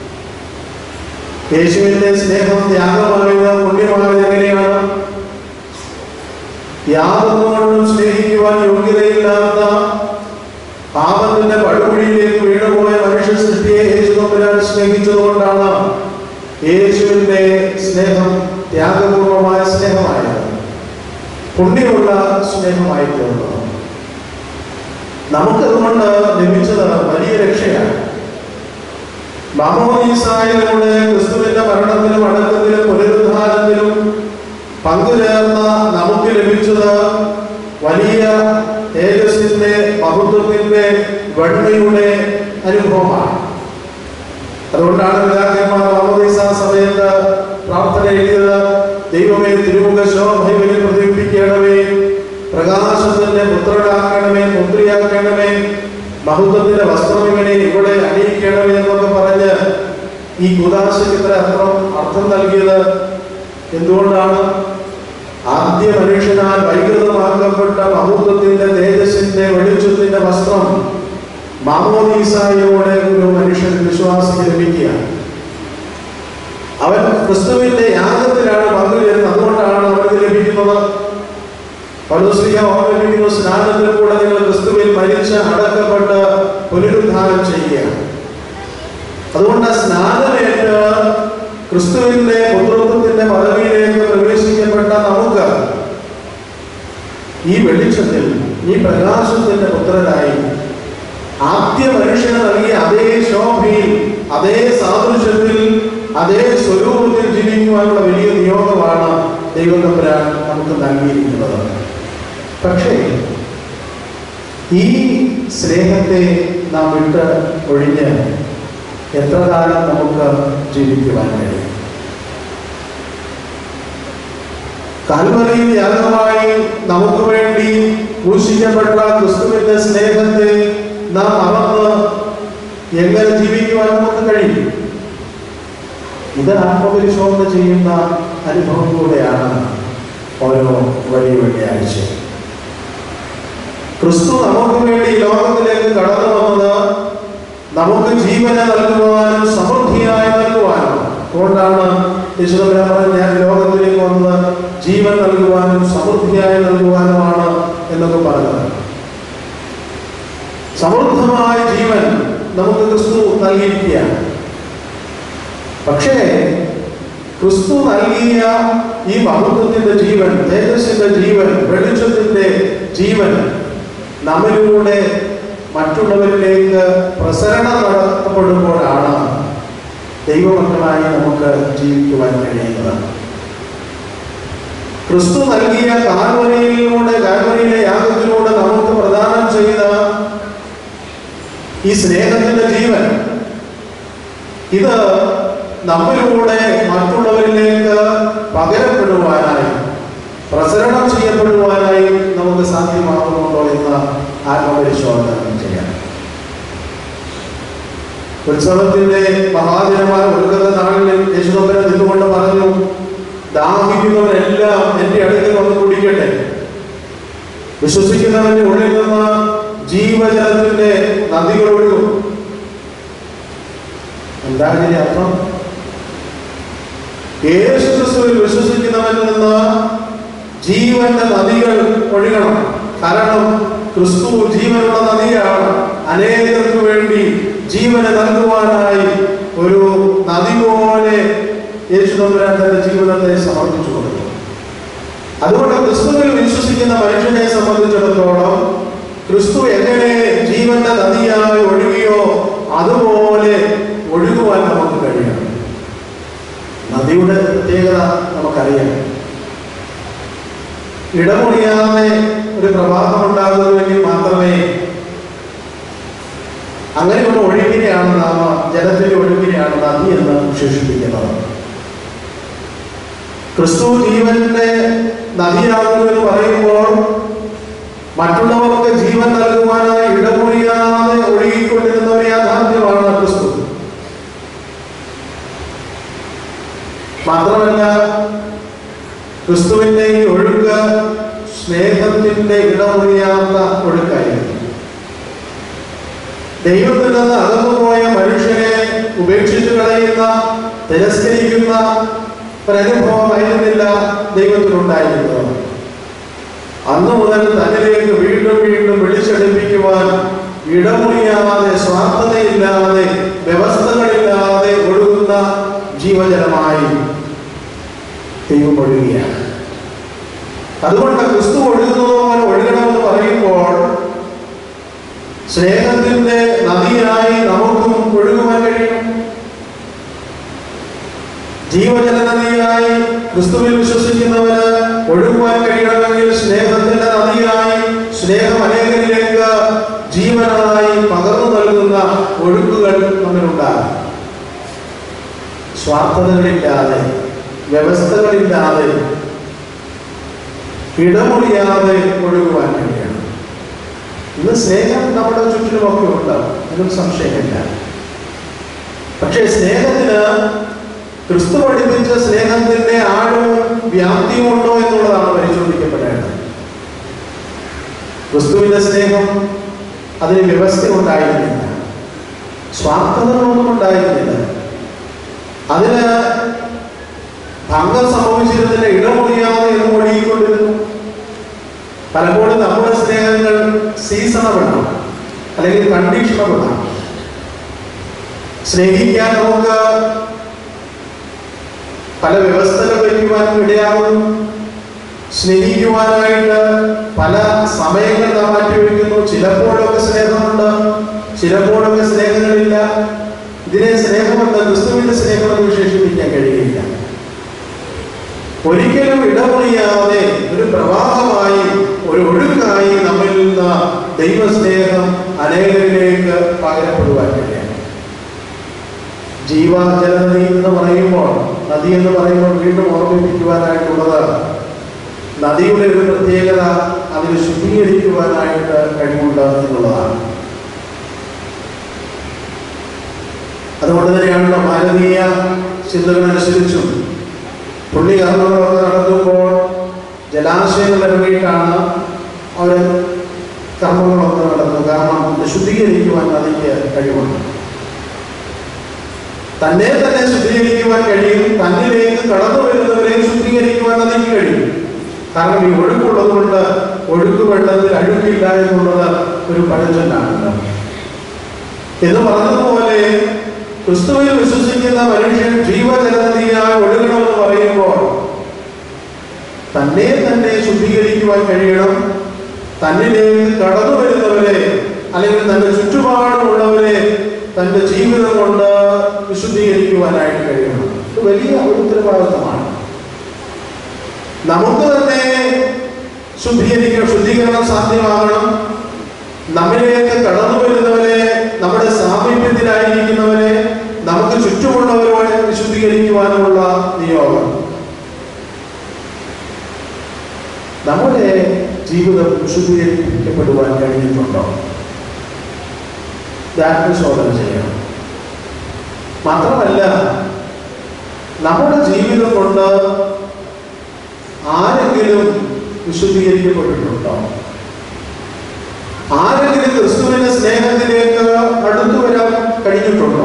യേശുവിന്റെ സ്നേഹം ത്യാഗമായത് പുണ്യമായത് എങ്ങനെയാണ് യാതൊന്നുകൊണ്ടും സ്നേഹിക്കുവാൻ യോഗ്യതയില്ലാത്ത പാപത്തിന്റെ പടുകുഴിയിലേക്ക് വീണുപോയ മനുഷ്യ സൃഷ്ടിയെ യേശു തമ്പുരാൻ സ്നേഹിച്ചതുകൊണ്ടാണ് യേശുവിന്റെ സ്നേഹം ത്യാഗപൂർവമായ സ്നേഹമായത് പുണ്യമുള്ള സ്നേഹമായി തീർന്നു നമുക്കതുകൊണ്ട് ലഭിച്ചത് വലിയ രക്ഷയാണ് മാമോദീസായിലൂടെ ക്രിസ്തുവിന്റെ മരണത്തിലും അടക്കത്തിലും പുനരുദ്ധാനത്തിലും പങ്കുചേർന്ന നമുക്ക് ലഭിച്ചത് വലിയ തേജസ്സിന്റെ മഹത്വത്തിന്റെ വെണ്മയുടെ അനുഭവമാണ് അതുകൊണ്ടാണ് പിതാക്കന്മാർ മാമോദീസ സമയത്ത് പ്രാർത്ഥന എഴുതിയത് ദൈവമേ തിരുമുഖ ശോഭയിൽ പ്രതിപിപ്പിക്കണമേ പ്രകാശത്തിന്റെ പുത്രനാക്കണമേ പുത്രിയാക്കണമേ മഹത്വത്തിന്റെ വസ്ത്രം ഇങ്ങനെ ഇവിടെ അണിയിക്കണമേ എന്നൊക്കെ പറഞ്ഞ് ഈ കുദാശയ്ക്ക് ഇത്ര അർത്ഥം അർത്ഥം നൽകിയത് എന്തുകൊണ്ടാണ് ആദ്യ മനുഷ്യനാൽ വൈകൃതമാക്കപ്പെട്ട മഹത്വത്തിന്റെ തേജസ്സിന്റെ വെളിച്ചത്തിന്റെ വസ്ത്രം മാമോദീസായോടെ ഒരു മനുഷ്യൻ വിശ്വാസിക്ക് ലഭിക്കുകയാണ് അവൻ ക്രിസ്തുവിന്റെ യാഗത്തിലാണ് പങ്കുചേരുന്നത് അതുകൊണ്ടാണ് അവർക്ക് ലഭിക്കുന്നത് പൗലോസ്ലിഹ ഓർമ്മിപ്പിക്കുന്ന സ്നാനത്തിൽ കൂടെ നിങ്ങൾ ക്രിസ്തുവിൽ മരിച്ച് അടക്കപ്പെട്ട് പുനരുദ്ധാനം ചെയ്യുകയാണ് അതുകൊണ്ട് സ്നാനമേറ്റ് ക്രിസ്തുവിന്റെ പുത്രത്വത്തിന്റെ പദവിയിലേക്ക് പ്രവേശിക്കപ്പെട്ട നമുക്ക് ഈ വെളിച്ചത്തിൽ ഈ പ്രകാശത്തിന്റെ പുത്രരായി ആദ്യ മനുഷ്യന് നൽകിയ അതേ ശോഭയിൽ അതേ സാദൃശ്യത്തിൽ അതേ സ്വരൂപത്തിൽ ജീവിക്കുവാനുള്ള വലിയ നിയോഗമാണ് ദൈവതമ്പുരാൻ നമുക്ക് നൽകിയിരിക്കുന്നത് പക്ഷേ ഈ സ്നേഹത്തെ നാം വിട്ട് ഒഴിഞ്ഞ് എത്ര കാലം നമുക്ക് ജീവിക്കുവാൻ കഴിയും കാൽവറിയിൽ യാഗമായി നമുക്ക് വേണ്ടി പൂഷിക്കപ്പെട്ട ക്രിസ്തുവിന്റെ സ്നേഹത്തെ നാം മറന്ന് എങ്ങനെ ജീവിക്കുവാൻ നമുക്ക് കഴിയും ഇത് ആത്മപരിശോധന ചെയ്യുന്ന അനുഭവം കൂടെയാണ് ഓരോ വലിയ വെള്ളിയാഴ്ച ക്രിസ്തു നമുക്ക് വേണ്ടി ഈ ലോകത്തിലേക്ക് കടന്നു വന്നത് നമുക്ക് ജീവനെ നൽകുവാനും സമൃദ്ധിയായി നൽകുവാനും അതുകൊണ്ടാണ് യേശുദമ്പുരാൻ പറഞ്ഞത് ഞാൻ ലോകത്തിലേക്ക് വന്നത് ജീവൻ നൽകുവാനും സമൃദ്ധിയായി നൽകുവാനുമാണ് എന്നൊക്കെ പറഞ്ഞത് സമൃദ്ധമായ ജീവൻ നമുക്ക് ക്രിസ്തു നൽകിയിരിക്കുകയാണ് പക്ഷേ ക്രിസ്തു നൽകിയ ഈ മഹത്വത്തിന്റെ ജീവൻ തേജസ്സിന്റെ ജീവൻ വെളിച്ചത്തിന്റെ ജീവൻ നമ്മിലൂടെ മറ്റുള്ളവരിലേക്ക് പ്രസരണം നടത്തപ്പെടുമ്പോഴാണ് ദൈവമക്കളായി നമുക്ക് ജീവിക്കുവാൻ കഴിയുന്നത് ക്രിസ്തു നൽകിയ കാൽവരിയിലൂടെ കാൽവരിയിലെ യാഗത്തിലൂടെ നമുക്ക് പ്രദാനം ചെയ്ത ഈ സ്നേഹത്തിന്റെ ജീവൻ ഇത് നമ്മിലൂടെ മറ്റുള്ളവരിലേക്ക് പകരപ്പെടുവാനായി പ്രസരണം ചെയ്യപ്പെടുവാനായി നമുക്ക് സാധ്യമാകുന്നുണ്ടോ എന്ന ആത്മപരിശോധന ചെയ്യാം ഉത്സവത്തിന്റെ മഹാദിനമായ ഒരുക്കത നാളിൽ യേശുദമ്പരം നിന്നുകൊണ്ട് പറഞ്ഞു ദാഹിക്കുന്നവരെല്ലാം എന്റെ അടുക്കൽ വന്ന് കുടിക്കട്ടെ വിശ്വസിക്കുന്നവന്റെ ഉള്ളിൽ നിന്ന് ജീവജലത്തിന്റെ നദികൾ ഒഴുകും എന്താണ് ഇതിന്റെ അർത്ഥം യേശു ക്രിസ്തുവിൽ വിശ്വസിക്കുന്നവനിൽ നിന്ന് ജീവന്റെ നദികൾ ഒഴുകണം കാരണം ക്രിസ്തു ജീവനുള്ള നദിയാണ് അനേകർക്ക് വേണ്ടി ജീവനെ നൽകുവാനായി ഒരു നദി പോലെ യേശു തമ്പുരാൻ തന്റെ ജീവിതത്തെ സമർപ്പിച്ചു കൊടുത്തു അതുകൊണ്ട് ക്രിസ്തുവിൽ വിശ്വസിക്കുന്ന മനുഷ്യനെ സംബന്ധിച്ചിടത്തോളം ക്രിസ്തു എങ്ങനെ ജീവന്റെ നദിയായി ഒഴുകിയോ അതുപോലെ ഒഴുകുവാൻ നമുക്ക് കഴിയണം നദിയുടെ പ്രത്യേകത നമുക്കറിയാം ഇടമുറിയാതെ ഒരു പ്രവാഹം ഉണ്ടാകുന്നുവെങ്കിൽ മാത്രമേ അങ്ങനെയുള്ള ഒഴുകിനെയാണ് നാം ജലത്തിന്റെ ഒഴുകിനെയാണ് നദി എന്ന് വിശേഷിപ്പിക്കുന്നത് ക്രിസ്തു ജീവന്റെ നദിയാകുന്നു എന്ന് പറയുമ്പോൾ മറ്റുള്ളവർക്ക് ജീവൻ നൽകുവാനായി ഇടമുറിയാതെ ഒഴുകിക്കൊണ്ടിരുന്ന ഒരു യാഥാർത്ഥ്യമാണ് ക്രിസ്തു മാത്രമല്ല ക്രിസ്തുവിന്റെ ഈ ഒഴുക്ക് സ്നേഹത്തിന്റെ ഇടമുറിയാത്ത ഒഴുക്കായിരുന്നു ദൈവത്തിൽ നിന്ന് അകന്നുപോയ മനുഷ്യനെ ഉപേക്ഷിച്ചു കളയുന്ന തിരസ്കരിക്കുന്ന ഒരനുഭവമായിരുന്നില്ല ദൈവത്തിനുണ്ടായിരുന്നത് അന്നു മുതൽ തന്നിലേക്ക് വീണ്ടും വീണ്ടും വിളിച്ചെടുപ്പിക്കുവാൻ ഇടമുറിയാതെ സ്വാർത്ഥതയില്ലാതെ വ്യവസ്ഥകളില്ലാതെ ഒഴുകുന്ന ജീവജലമായി ദൈവം ഒഴുകുകയാണ് അതുകൊണ്ട് ക്രിസ്തു ഒഴുകുന്നത് പോലെ ഒഴുകണമെന്ന് പറയുമ്പോൾ സ്നേഹത്തിന്റെ നദിയായി നമുക്കും ഒഴുകുവാൻ കഴിയും ജീവജല നദിയായി ക്രിസ്തുവിൽ വിശ്വസിക്കുന്നവന് ഒഴുകുവാൻ കഴിയണമെങ്കിൽ സ്നേഹത്തിന്റെ നദിയായി സ്നേഹം അനേകരിലേക്ക് ജീവനായി പകർന്നു നൽകുന്ന ഒഴുക്കുകൾ നമ്മിലുണ്ടാകും സ്വാർത്ഥതകളില്ലാതെ വ്യവസ്ഥകളില്ലാതെ ഇടമുറിയാതെ ഒഴുകുവാൻ കഴിയണം ഇന്ന് സ്നേഹം നമ്മുടെ ചുറ്റിലുമൊക്കെ ഉണ്ട് അതിനും സംശയമില്ല പക്ഷേ സ്നേഹത്തിന് ക്രിസ്തു പഠിപ്പിച്ച സ്നേഹത്തിന്റെ ആഴവും വ്യാപ്തിയും ഉണ്ടോ എന്നുള്ളതാണ് പരിശോധിക്കപ്പെടേണ്ടത് ക്രിസ്തുവിന്റെ സ്നേഹം അതിന് വ്യവസ്ഥ ഉണ്ടായിരുന്നില്ല സ്വാർത്ഥതകളൊന്നും ഉണ്ടായിരുന്നില്ല അതിന് ഭംഗം സംഭവിച്ചിരുന്നില്ല ഇടമൊഴിയാതെ എന്ന് ഒഴുകിക്കൊണ്ടിരുന്നു പലപ്പോഴും നമ്മുടെ സ്നേഹങ്ങൾ സീസണബിളാണ് അല്ലെങ്കിൽ കണ്ടീഷണബിളാണ് സ്നേഹിക്കാൻ നമുക്ക് പല വ്യവസ്ഥകൾ വയ്ക്കുവാനും ഇടയാകുന്നു സ്നേഹിക്കുവാനായിട്ട് പല സമയങ്ങൾ നാം മാറ്റിവെക്കുന്നു ചിലപ്പോഴൊക്കെ സ്നേഹമുണ്ട് ചിലപ്പോഴൊക്കെ സ്നേഹങ്ങളില്ല ഇതിനെ സ്നേഹമെന്ന് ക്രിസ്തുവിന്റെ സ്നേഹമെന്ന് വിശേഷിപ്പിക്കാൻ കഴിയില്ല ഒരിക്കലും ഇടമുറിയാതെ ഒരു പ്രവാഹമായി ഒരു ഒഴുക്കായി നമ്മിൽ നിന്ന് ദൈവസ്നേഹം അനേകരിലേക്ക് പകരപ്പെടുവാൻ കഴിയും ജീവജലനദി എന്ന് പറയുമ്പോൾ നദി എന്ന് പറയുമ്പോൾ വീണ്ടും ഓർമ്മിപ്പിക്കുവാനായിട്ടുള്ളത് നദിയുടെ ഒരു പ്രത്യേകത അതിന് ശുദ്ധീകരിക്കുവാനായിട്ട് കഴിവുണ്ട് എന്നുള്ളതാണ് അതുകൊണ്ട് തന്നെയാണല്ലോ ഭാരതീയ ചിന്തകളനുസരിച്ചും പുള്ളി കർമ്മങ്ങളൊക്കെ നടത്തുമ്പോൾ ജലാശയങ്ങൾ ഇറങ്ങിയിട്ടാണ് അവർ കർമ്മങ്ങളൊക്കെ നടത്തുന്നത് കാരണം ഇത് ശുദ്ധീകരിക്കുവാൻ നദിക്ക് കഴിവുണ്ട് തന്നെ തന്നെ ശുദ്ധീകരിക്കുവാൻ കഴിയും തന്നിലേക്ക് കടന്നു വരുന്നവരെയും ശുദ്ധീകരിക്കുവാൻ നദിക്ക് കഴിയും കാരണം ഈ ഒഴുക്കുള്ളത് കൊണ്ട് ഒഴുക്ക് വെള്ളത്തിൽ അഴുക്കില്ല എന്നുള്ളത് ഒരു പഴഞ്ചൊല്ലാണ് എന്ന് പറഞ്ഞതുപോലെ ക്രിസ്തുവിൽ വിശ്വസിക്കുന്ന മനുഷ്യൻ ജീവജലനദിയായി ഒഴുകണമെന്ന് പറയുമ്പോൾ തന്നെ തന്നെ ശുദ്ധീകരിക്കുവാൻ കഴിയണം തന്നിലേക്ക് കടന്നു വരുന്നവരെ അല്ലെങ്കിൽ തന്റെ ചുറ്റുപാടുമുള്ളവരെ തന്റെ ജീവിതം കൊണ്ട് വിശുദ്ധീകരിക്കുവാനായിട്ട് കഴിയണം ഇത് വലിയ ഒരു ഉത്തരവാദിത്തമാണ് നമുക്ക് തന്നെ ശുദ്ധീകരിക്കണം ശുദ്ധീകരണം സാധ്യമാകണം നമ്മിലേക്ക് കടന്നു വരുന്നവരെ നമ്മുടെ സാമീപ്യത്തിലായിരിക്കുന്നവരെ നമുക്ക് ചുറ്റുമുള്ളവരോട് വിശുദ്ധീകരിക്കുവാനുമുള്ള നിയോഗം നമ്മുടെ ജീവിതം വിശുദ്ധീകരിക്കപ്പെടുവാൻ കഴിഞ്ഞിട്ടുണ്ടോ ഇത് ആത്മശോധന ചെയ്യണം മാത്രമല്ല നമ്മുടെ ജീവിതം കൊണ്ട് ആരെങ്കിലും വിശുദ്ധീകരിക്കപ്പെട്ടിട്ടുണ്ടോ ആരെങ്കിലും ക്രിസ്തുവിന്റെ സ്നേഹത്തിലേക്ക് അടുത്തു വരാൻ കഴിഞ്ഞിട്ടുണ്ടോ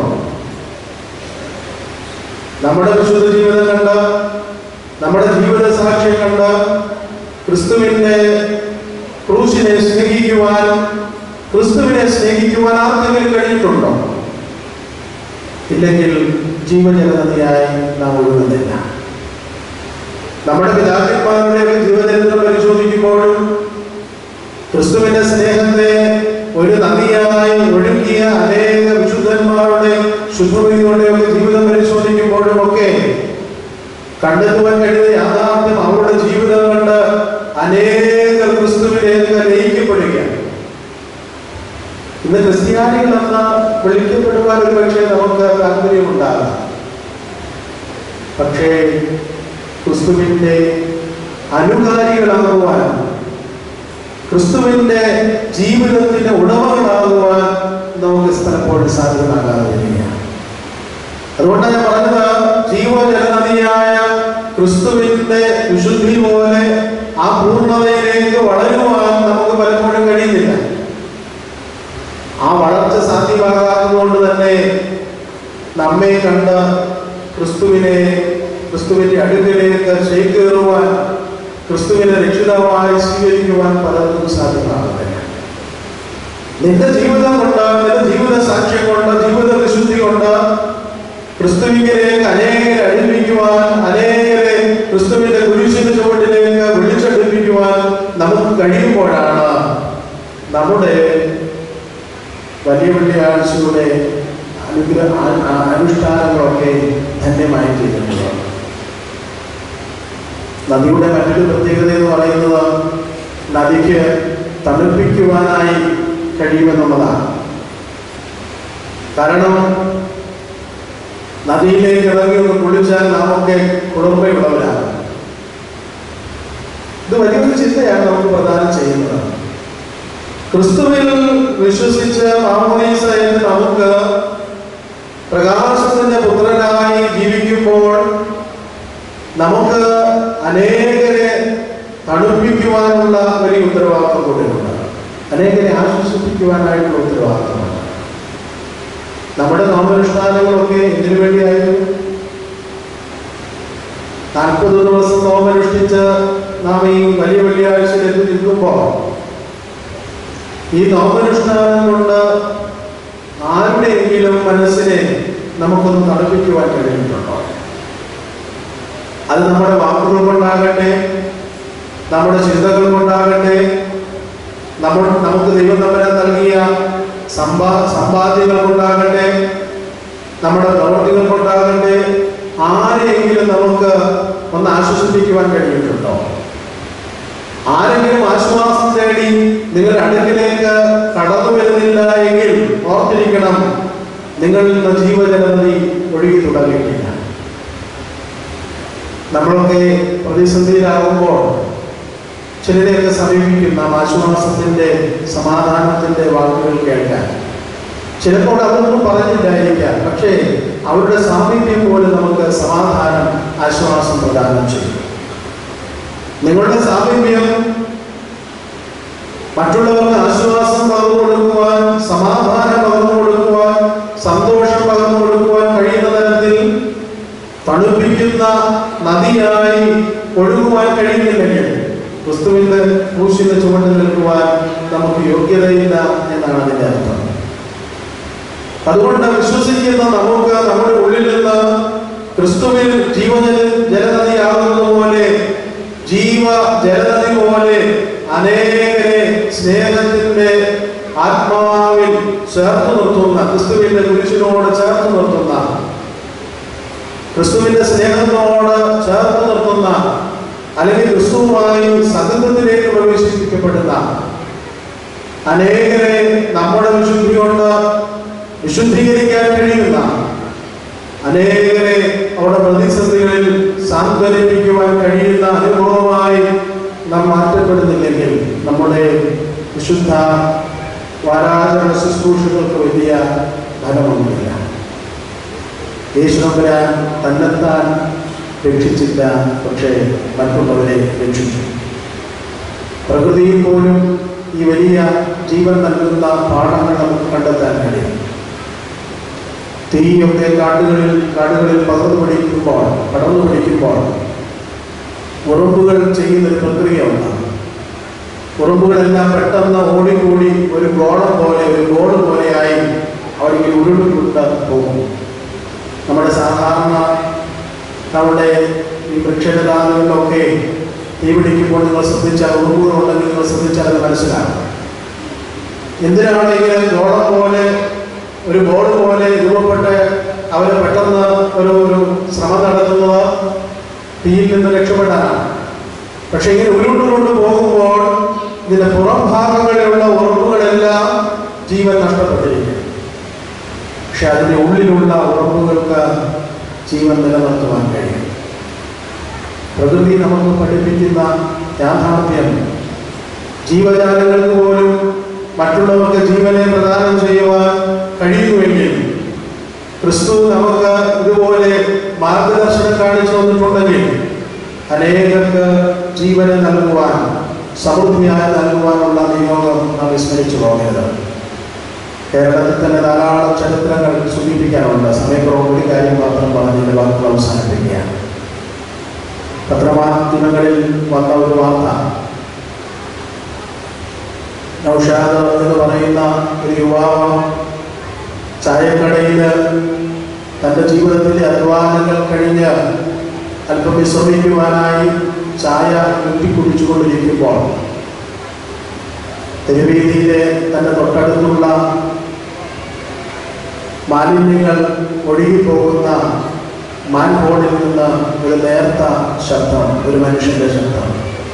നമ്മുടെ വിശുദ്ധ ജീവിതം കണ്ട് നമ്മുടെ ജീവിത സാക്ഷ്യം കണ്ട് ക്രിസ്തുവിന്റെ ക്രൂശിനെ സ്നേഹിക്കുവാനും ക്രിസ്തുവിനെ സ്നേഹിക്കുവാൻ ആർക്കെങ്കിലും കഴിഞ്ഞിട്ടുണ്ടോ ഇല്ലെങ്കിൽ ജീവജനതയായി നാം ഒഴുകുന്നില്ല നമ്മുടെ പിതാക്കന്മാരുടെ ജീവചരിത്രം പരിശോധിക്കുമ്പോഴും ക്രിസ്തുവിന്റെ സ്നേഹത്തെ ഒരു നദിയായി ഒഴുകിയ അനേക വിശുദ്ധന്മാരുടെ ശുദ്ധവിധികളുടെയൊക്കെ ജീവിതം പരിശോധിക്കുമ്പോഴും ഒക്കെ കണ്ടെത്തുവാൻ കഴിയുന്ന യാഥാർത്ഥ്യം അവരുടെ ജീവിതം കൊണ്ട് അനേക ക്രിസ്തുവിലേക്ക് ലയിക്കപ്പെടുകയാണ് ഇന്ന് ക്രിസ്ത്യാനികളെന്ന് വിളിക്കപ്പെടുവാൻ ഒരു പക്ഷേ നമുക്ക് താല്പര്യമുണ്ടാകാം പക്ഷേ ക്രിസ്തുവിൻ്റെ അനുകാരികളാകുവാൻ ക്രിസ്തുവിൻ്റെ ജീവിതത്തിന്റെ ഉടമകളാകുവാൻ നമുക്ക് പലപ്പോഴും സാധ്യമാകാതെ വരികയാണ് അതുകൊണ്ടാണ് ഞാൻ പറഞ്ഞത് ജീവജലനദിയായ ക്രിസ്തുവിന്റെ വിശുദ്ധി പോലെ ആ പൂർണ്ണതയിലേക്ക് വളരുവാൻ നമുക്ക് പലപ്പോഴും കഴിയുന്നില്ല ആ വളർച്ച സാധ്യമാകാത്തതുകൊണ്ട് തന്നെ നമ്മെ കണ്ട് ക്രിസ്തുവിനെ ക്രിസ്തുവിന്റെ അടുക്കലേക്ക് ചേക്കേറുവാൻ ക്രിസ്തുവിനെ രക്ഷിതാവായി സ്വീകരിക്കുവാൻ പലർക്കും സാധ്യമാകുന്നില്ല നിന്റെ ജീവിതം കൊണ്ട് നിന്റെ ജീവിത സാക്ഷ്യം കൊണ്ട് ജീവിത വിശുദ്ധി കൊണ്ട് ക്രിസ്തുവിലേക്ക് അനേകരെ അടുപ്പിക്കുവാൻ അനേകരെ ക്രിസ്തുവിന്റെ കുരിശിന്റെ ചുവട്ടിലേക്ക് വിളിച്ചടുപ്പിക്കുവാൻ നമുക്ക് കഴിയുമ്പോഴാണ് നമ്മുടെ വലിയ വലിയ ആഴ്ചയുടെ അനുഗ്രഹ ആ- ആ- അനുഷ്ഠാനങ്ങളൊക്കെ ധന്യമായി തീരുന്നത് നദിയുടെ മറ്റൊരു പ്രത്യേകത എന്ന് പറയുന്നത് നദിക്ക് തണുപ്പിക്കുവാനായി കഴിയുമെന്നുള്ളതാണ് കാരണം നദിയിലേക്ക് ഇറങ്ങി ഒന്ന് കുളിച്ചാൽ നാമൊക്കെ കുളിർമയുള്ളവരാണ് ഇത് വലിയൊരു ചിന്തയാണ് നമുക്ക് പ്രദാനം ചെയ്യുന്നത് ക്രിസ്തുവിൽ വിശ്വസിച്ച് മാമോദീസ എന്ന് നമുക്ക് പ്രകാശത്തിന്റെ പുത്രനായി ജീവിക്കുമ്പോൾ നമുക്ക് അനേകരെ തണുപ്പിക്കുവാനുള്ള വലിയ ഉത്തരവാദിത്വം കൂടെയുണ്ട് അനേകരെ ആശ്വസിപ്പിക്കുവാനായിട്ടുള്ള ഉത്തരവാദിത്വമാണ് നമ്മുടെ നോമനുഷ്ഠാനങ്ങളൊക്കെ എന്തിനു വേണ്ടിയായിരുന്നു നാൽപ്പത് ദിവസം നോമനുഷ്ഠിച്ച് നാം ഈ വലിയ വെള്ളിയാഴ്ചയിൽ എത്തി നിൽക്കുമ്പോൾ ഈ നോമനുഷ്ഠാനം കൊണ്ട് ആരുടെയെങ്കിലും മനസ്സിനെ നമുക്കൊന്ന് തണുപ്പിക്കുവാൻ കഴിയുന്നുണ്ടോ അത് നമ്മുടെ വാക്കുകൾ കൊണ്ടാകട്ടെ നമ്മുടെ ചിന്തകൾ കൊണ്ടാകട്ടെ നമ്മൾ നമുക്ക് ദൈവം നമ്മളെ നൽകിയ സമ്പാ സമ്പാദ്യങ്ങൾ കൊണ്ടാകട്ടെ നമ്മുടെ പ്രവർത്തികൾ കൊണ്ടാകട്ടെ ആരെയെങ്കിലും നമുക്ക് ഒന്ന് ആശ്വസിപ്പിക്കുവാൻ കഴിയുന്നുണ്ടോ ആരെങ്കിലും ആശ്വാസം തേടി നിങ്ങളുടെ അടുക്കിലേക്ക് കടന്നു വരുന്നില്ല എങ്കിൽ ഓർത്തിരിക്കണം നിങ്ങളിൽ നിന്ന് ജീവജലനദി ഒഴുകി തുടങ്ങിയിട്ടില്ല നമ്മളൊക്കെ പ്രതിസന്ധിയിലാകുമ്പോൾ ചിലരെയൊക്കെ സമീപിക്കും നാം ആശ്വാസത്തിന്റെ സമാധാനത്തിന്റെ വാക്കുകൾ കേൾക്കാൻ ചിലപ്പോൾ അതൊന്നും പറഞ്ഞില്ലായിരിക്കാം പക്ഷേ അവരുടെ സാമീപ്യം പോലും നമുക്ക് സമാധാനം ആശ്വാസം പ്രദാനം ചെയ്യും നിങ്ങളുടെ സാമീപ്യം മറ്റുള്ളവർക്ക് ആശ്വാസം പകർന്നു കൊടുക്കുവാൻ സമാധാനം പകർന്നു കൊടുക്കുവാൻ സന്തോഷം പകർന്നു കൊടുക്കുവാൻ കഴിയുന്ന തരത്തിൽ തണുപ്പിക്കുന്ന നദിയായി ഒഴുകുവാൻ കഴിയുന്നില്ലെങ്കിൽ ക്രിസ്തുവിന്റെ ക്രൂശിന്റെ ചുവട്ടിൽ നിൽക്കുവാൻ നമുക്ക് യോഗ്യതയില്ല എന്നാണ് അതിന്റെ അർത്ഥം അതുകൊണ്ട് വിശ്വസിക്കുന്ന നമുക്ക് നമ്മുടെ ഉള്ളിൽ നിന്ന് ക്രിസ്തുവിൽ ജീവജല ജലനദിയാകുന്നത് പോലെ ജീവ ജലനദി പോലെ അനേകരെ സ്നേഹത്തിന്റെ ആത്മാവിൽ ചേർത്ത് നിർത്തുന്ന ക്രിസ്തുവിന്റെ കുരിശിനോട് ചേർത്ത് നിർത്തുന്ന ക്രിസ്തുവിന്റെ സ്നേഹത്തോട് ചേർത്ത് നിർത്തുന്ന അല്ലെങ്കിൽ ക്രിസ്തുവുമായി സതന്തത്തിലേക്ക് പ്രവേശിപ്പിക്കപ്പെടുന്ന അനേകരെ നമ്മുടെ വിശുദ്ധി കൊണ്ട് വിശുദ്ധീകരിക്കാൻ കഴിയുന്ന അനേകരെ അവരുടെ പ്രതിസന്ധികളിൽ സാന്ത്വനിപ്പിക്കുവാൻ കഴിയുന്ന അനുഭവമായി നാം മാറ്റപ്പെടുന്നില്ലെങ്കിൽ നമ്മുടെ വിശുദ്ധ വാരാചരണ ശുശ്രൂഷകൾക്ക് വലിയ ഫലമൊന്നുമില്ല യേശുനമ്പരാൻ തന്നെത്താൻ രക്ഷിച്ചില്ല പക്ഷേ മറ്റുള്ളവരെ രക്ഷിച്ചു പ്രകൃതിയിൽ പോലും ഈ വലിയ ജീവൻ നൽകുന്ന പാഠങ്ങൾ നമുക്ക് കണ്ടെത്താൻ കഴിയും തീയൊക്കെ കാടുകളിൽ കാടുകളിൽ പകർന്നു പിടിക്കുമ്പോൾ പടർന്നു പിടിക്കുമ്പോൾ ഉറുമ്പുകൾ ചെയ്യുന്നൊരു പ്രക്രിയ ഉണ്ടാകും ഉറുമ്പുകളെല്ലാം പെട്ടെന്ന് ഓടിക്കൂടി ഒരു ഗോളം പോലെ ഒരു ഗോള് പോലെയായി അവരിങ്ങനെ ഉരുണ്ടുകൊണ്ട് പോകും നമ്മുടെ സാധാരണ നമ്മുടെ ഈ വൃക്ഷലതാകളിലൊക്കെ തീ പിടിക്കുമ്പോൾ നിങ്ങൾ ശ്രദ്ധിച്ചാൽ ഉറുമ്പുകളുണ്ടെങ്കിൽ നിങ്ങൾ ശ്രദ്ധിച്ചാൽ അത് മനസ്സിലാകും എന്തിനാണ് ഇങ്ങനെ ഗോളം പോലെ ഒരു ബോൾ പോലെ രൂപപ്പെട്ട് അവർ പെട്ടെന്ന് ഒരു ഒരു ശ്രമം നടത്തുന്നത് തീയിൽ നിന്ന് രക്ഷപ്പെടാനാണ് പക്ഷെ ഇങ്ങനെ ഉരുണ്ടുകൊണ്ട് പോകുമ്പോൾ ഇതിന്റെ പുറം ഭാഗങ്ങളിലുള്ള ഉറപ്പുകളെല്ലാം ജീവൻ നഷ്ടപ്പെട്ടിരിക്കും പക്ഷെ അതിന്റെ ഉള്ളിലുള്ള ഉറപ്പുകൾക്ക് ജീവൻ നിലനിർത്തുവാൻ കഴിയും പ്രകൃതി നമുക്ക് പഠിപ്പിക്കുന്ന യാഥാർത്ഥ്യം ജീവജാലങ്ങൾക്ക് പോലും മറ്റുള്ളവർക്ക് ജീവനെ പ്രദാനം ചെയ്യുവാൻ കഴിയുന്നുവെങ്കിൽ ക്രിസ്തു നമുക്ക് ഇതുപോലെ മാർഗദർശനം കാണിച്ചു തന്നിട്ടുണ്ടെങ്കിൽ അനേകർക്ക് ജീവനെ നൽകുവാൻ സമൃദ്ധിയായി നൽകുവാനുള്ള നിയോഗം നാം വിസ്മരിച്ചു പോകരുത് കേരളത്തിൽ തന്നെ ധാരാളം ചരിത്രങ്ങൾ സൂചിപ്പിക്കാനുണ്ട് സമയക്കുറവ് ഒരു കാര്യം മാത്രം പറഞ്ഞതിന്റെ വാക്കുകൾ അവസാനിപ്പിക്കുകയാണ് പത്രമാധ്യമങ്ങളിൽ വന്ന ഒരു വാർത്ത നൗഷാദ് എന്ന് പറയുന്ന ഒരു യുവാവ് ചായക്കടയിൽ തൻ്റെ ജീവിതത്തിലെ അധ്വാനങ്ങൾ കഴിഞ്ഞ് അല്പം വിശ്രമിക്കുവാനായി ചായ കുടിച്ചുകൊണ്ടിരിക്കുമ്പോൾ തെരുവീതിയിലെ തൻ്റെ തൊട്ടടുത്തുള്ള മാലിന്യങ്ങൾ ഒഴുകിപ്പോകുന്ന മാൻഹോളിൽ നിന്ന് ഒരു നേർത്ത ശബ്ദം ഒരു മനുഷ്യന്റെ ശബ്ദം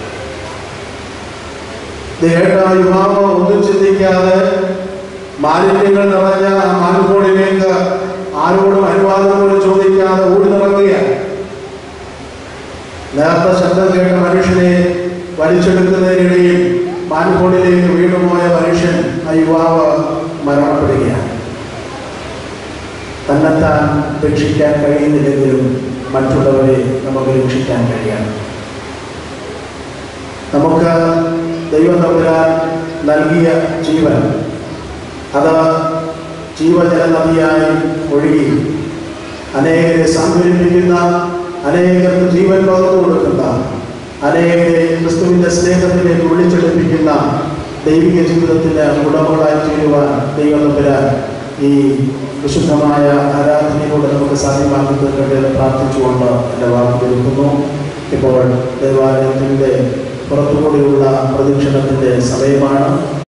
ഇത് കേട്ട ആ യുവാവ് ഒന്നും ചിന്തിക്കാതെ മാലിന്യങ്ങൾ നിറഞ്ഞ ആ മാൻഹോളിലേക്ക് ആരോടും അനുവാദം പോലും ചോദിക്കാതെ ഓടി നടക്കുകയാണ് നേരത്തെ ശബ്ദം കേട്ട മനുഷ്യനെ വലിച്ചെടുക്കുന്നതിനിടയിൽ മാൻകോണിലേക്ക് വീണുപോയ മനുഷ്യൻ ആ യുവാവ് മരണപ്പെടുകയാണ് തന്നെത്താൻ രക്ഷിക്കാൻ കഴിയുന്നില്ലെങ്കിലും മറ്റുള്ളവരെ നമുക്ക് രക്ഷിക്കാൻ കഴിയണം നമുക്ക് ദൈവം തമ്പുരാൻ നൽകിയ ജീവൻ അത് ജീവജല നദിയായി ഒഴുകി അനേകരെ സാന്ത്വനിപ്പിക്കുന്ന അനേകർക്ക് ജീവൻ പകർന്നു കൊടുക്കുന്ന അനേകരെ ക്രിസ്തുവിൻ്റെ സ്നേഹത്തിലേക്ക് വിളിച്ചെടുപ്പിക്കുന്ന ദൈവിക ജീവിതത്തിൻ്റെ ഉടമകളായി തീരുവാൻ ദൈവം തമ്പുരാൻ ഈ വിശുദ്ധമായ ആരാധനയിലൂടെ നമുക്ക് സാധ്യമാക്കി തീർക്കട്ടെ എന്ന് പ്രാർത്ഥിച്ചുകൊണ്ട് എൻ്റെ വാക്ക് തീർക്കുന്നു ഇപ്പോൾ ദേവാലയത്തിൻ്റെ പുറത്തുകൂടിയുള്ള പ്രദക്ഷിണത്തിൻ്റെ സമയമാണ്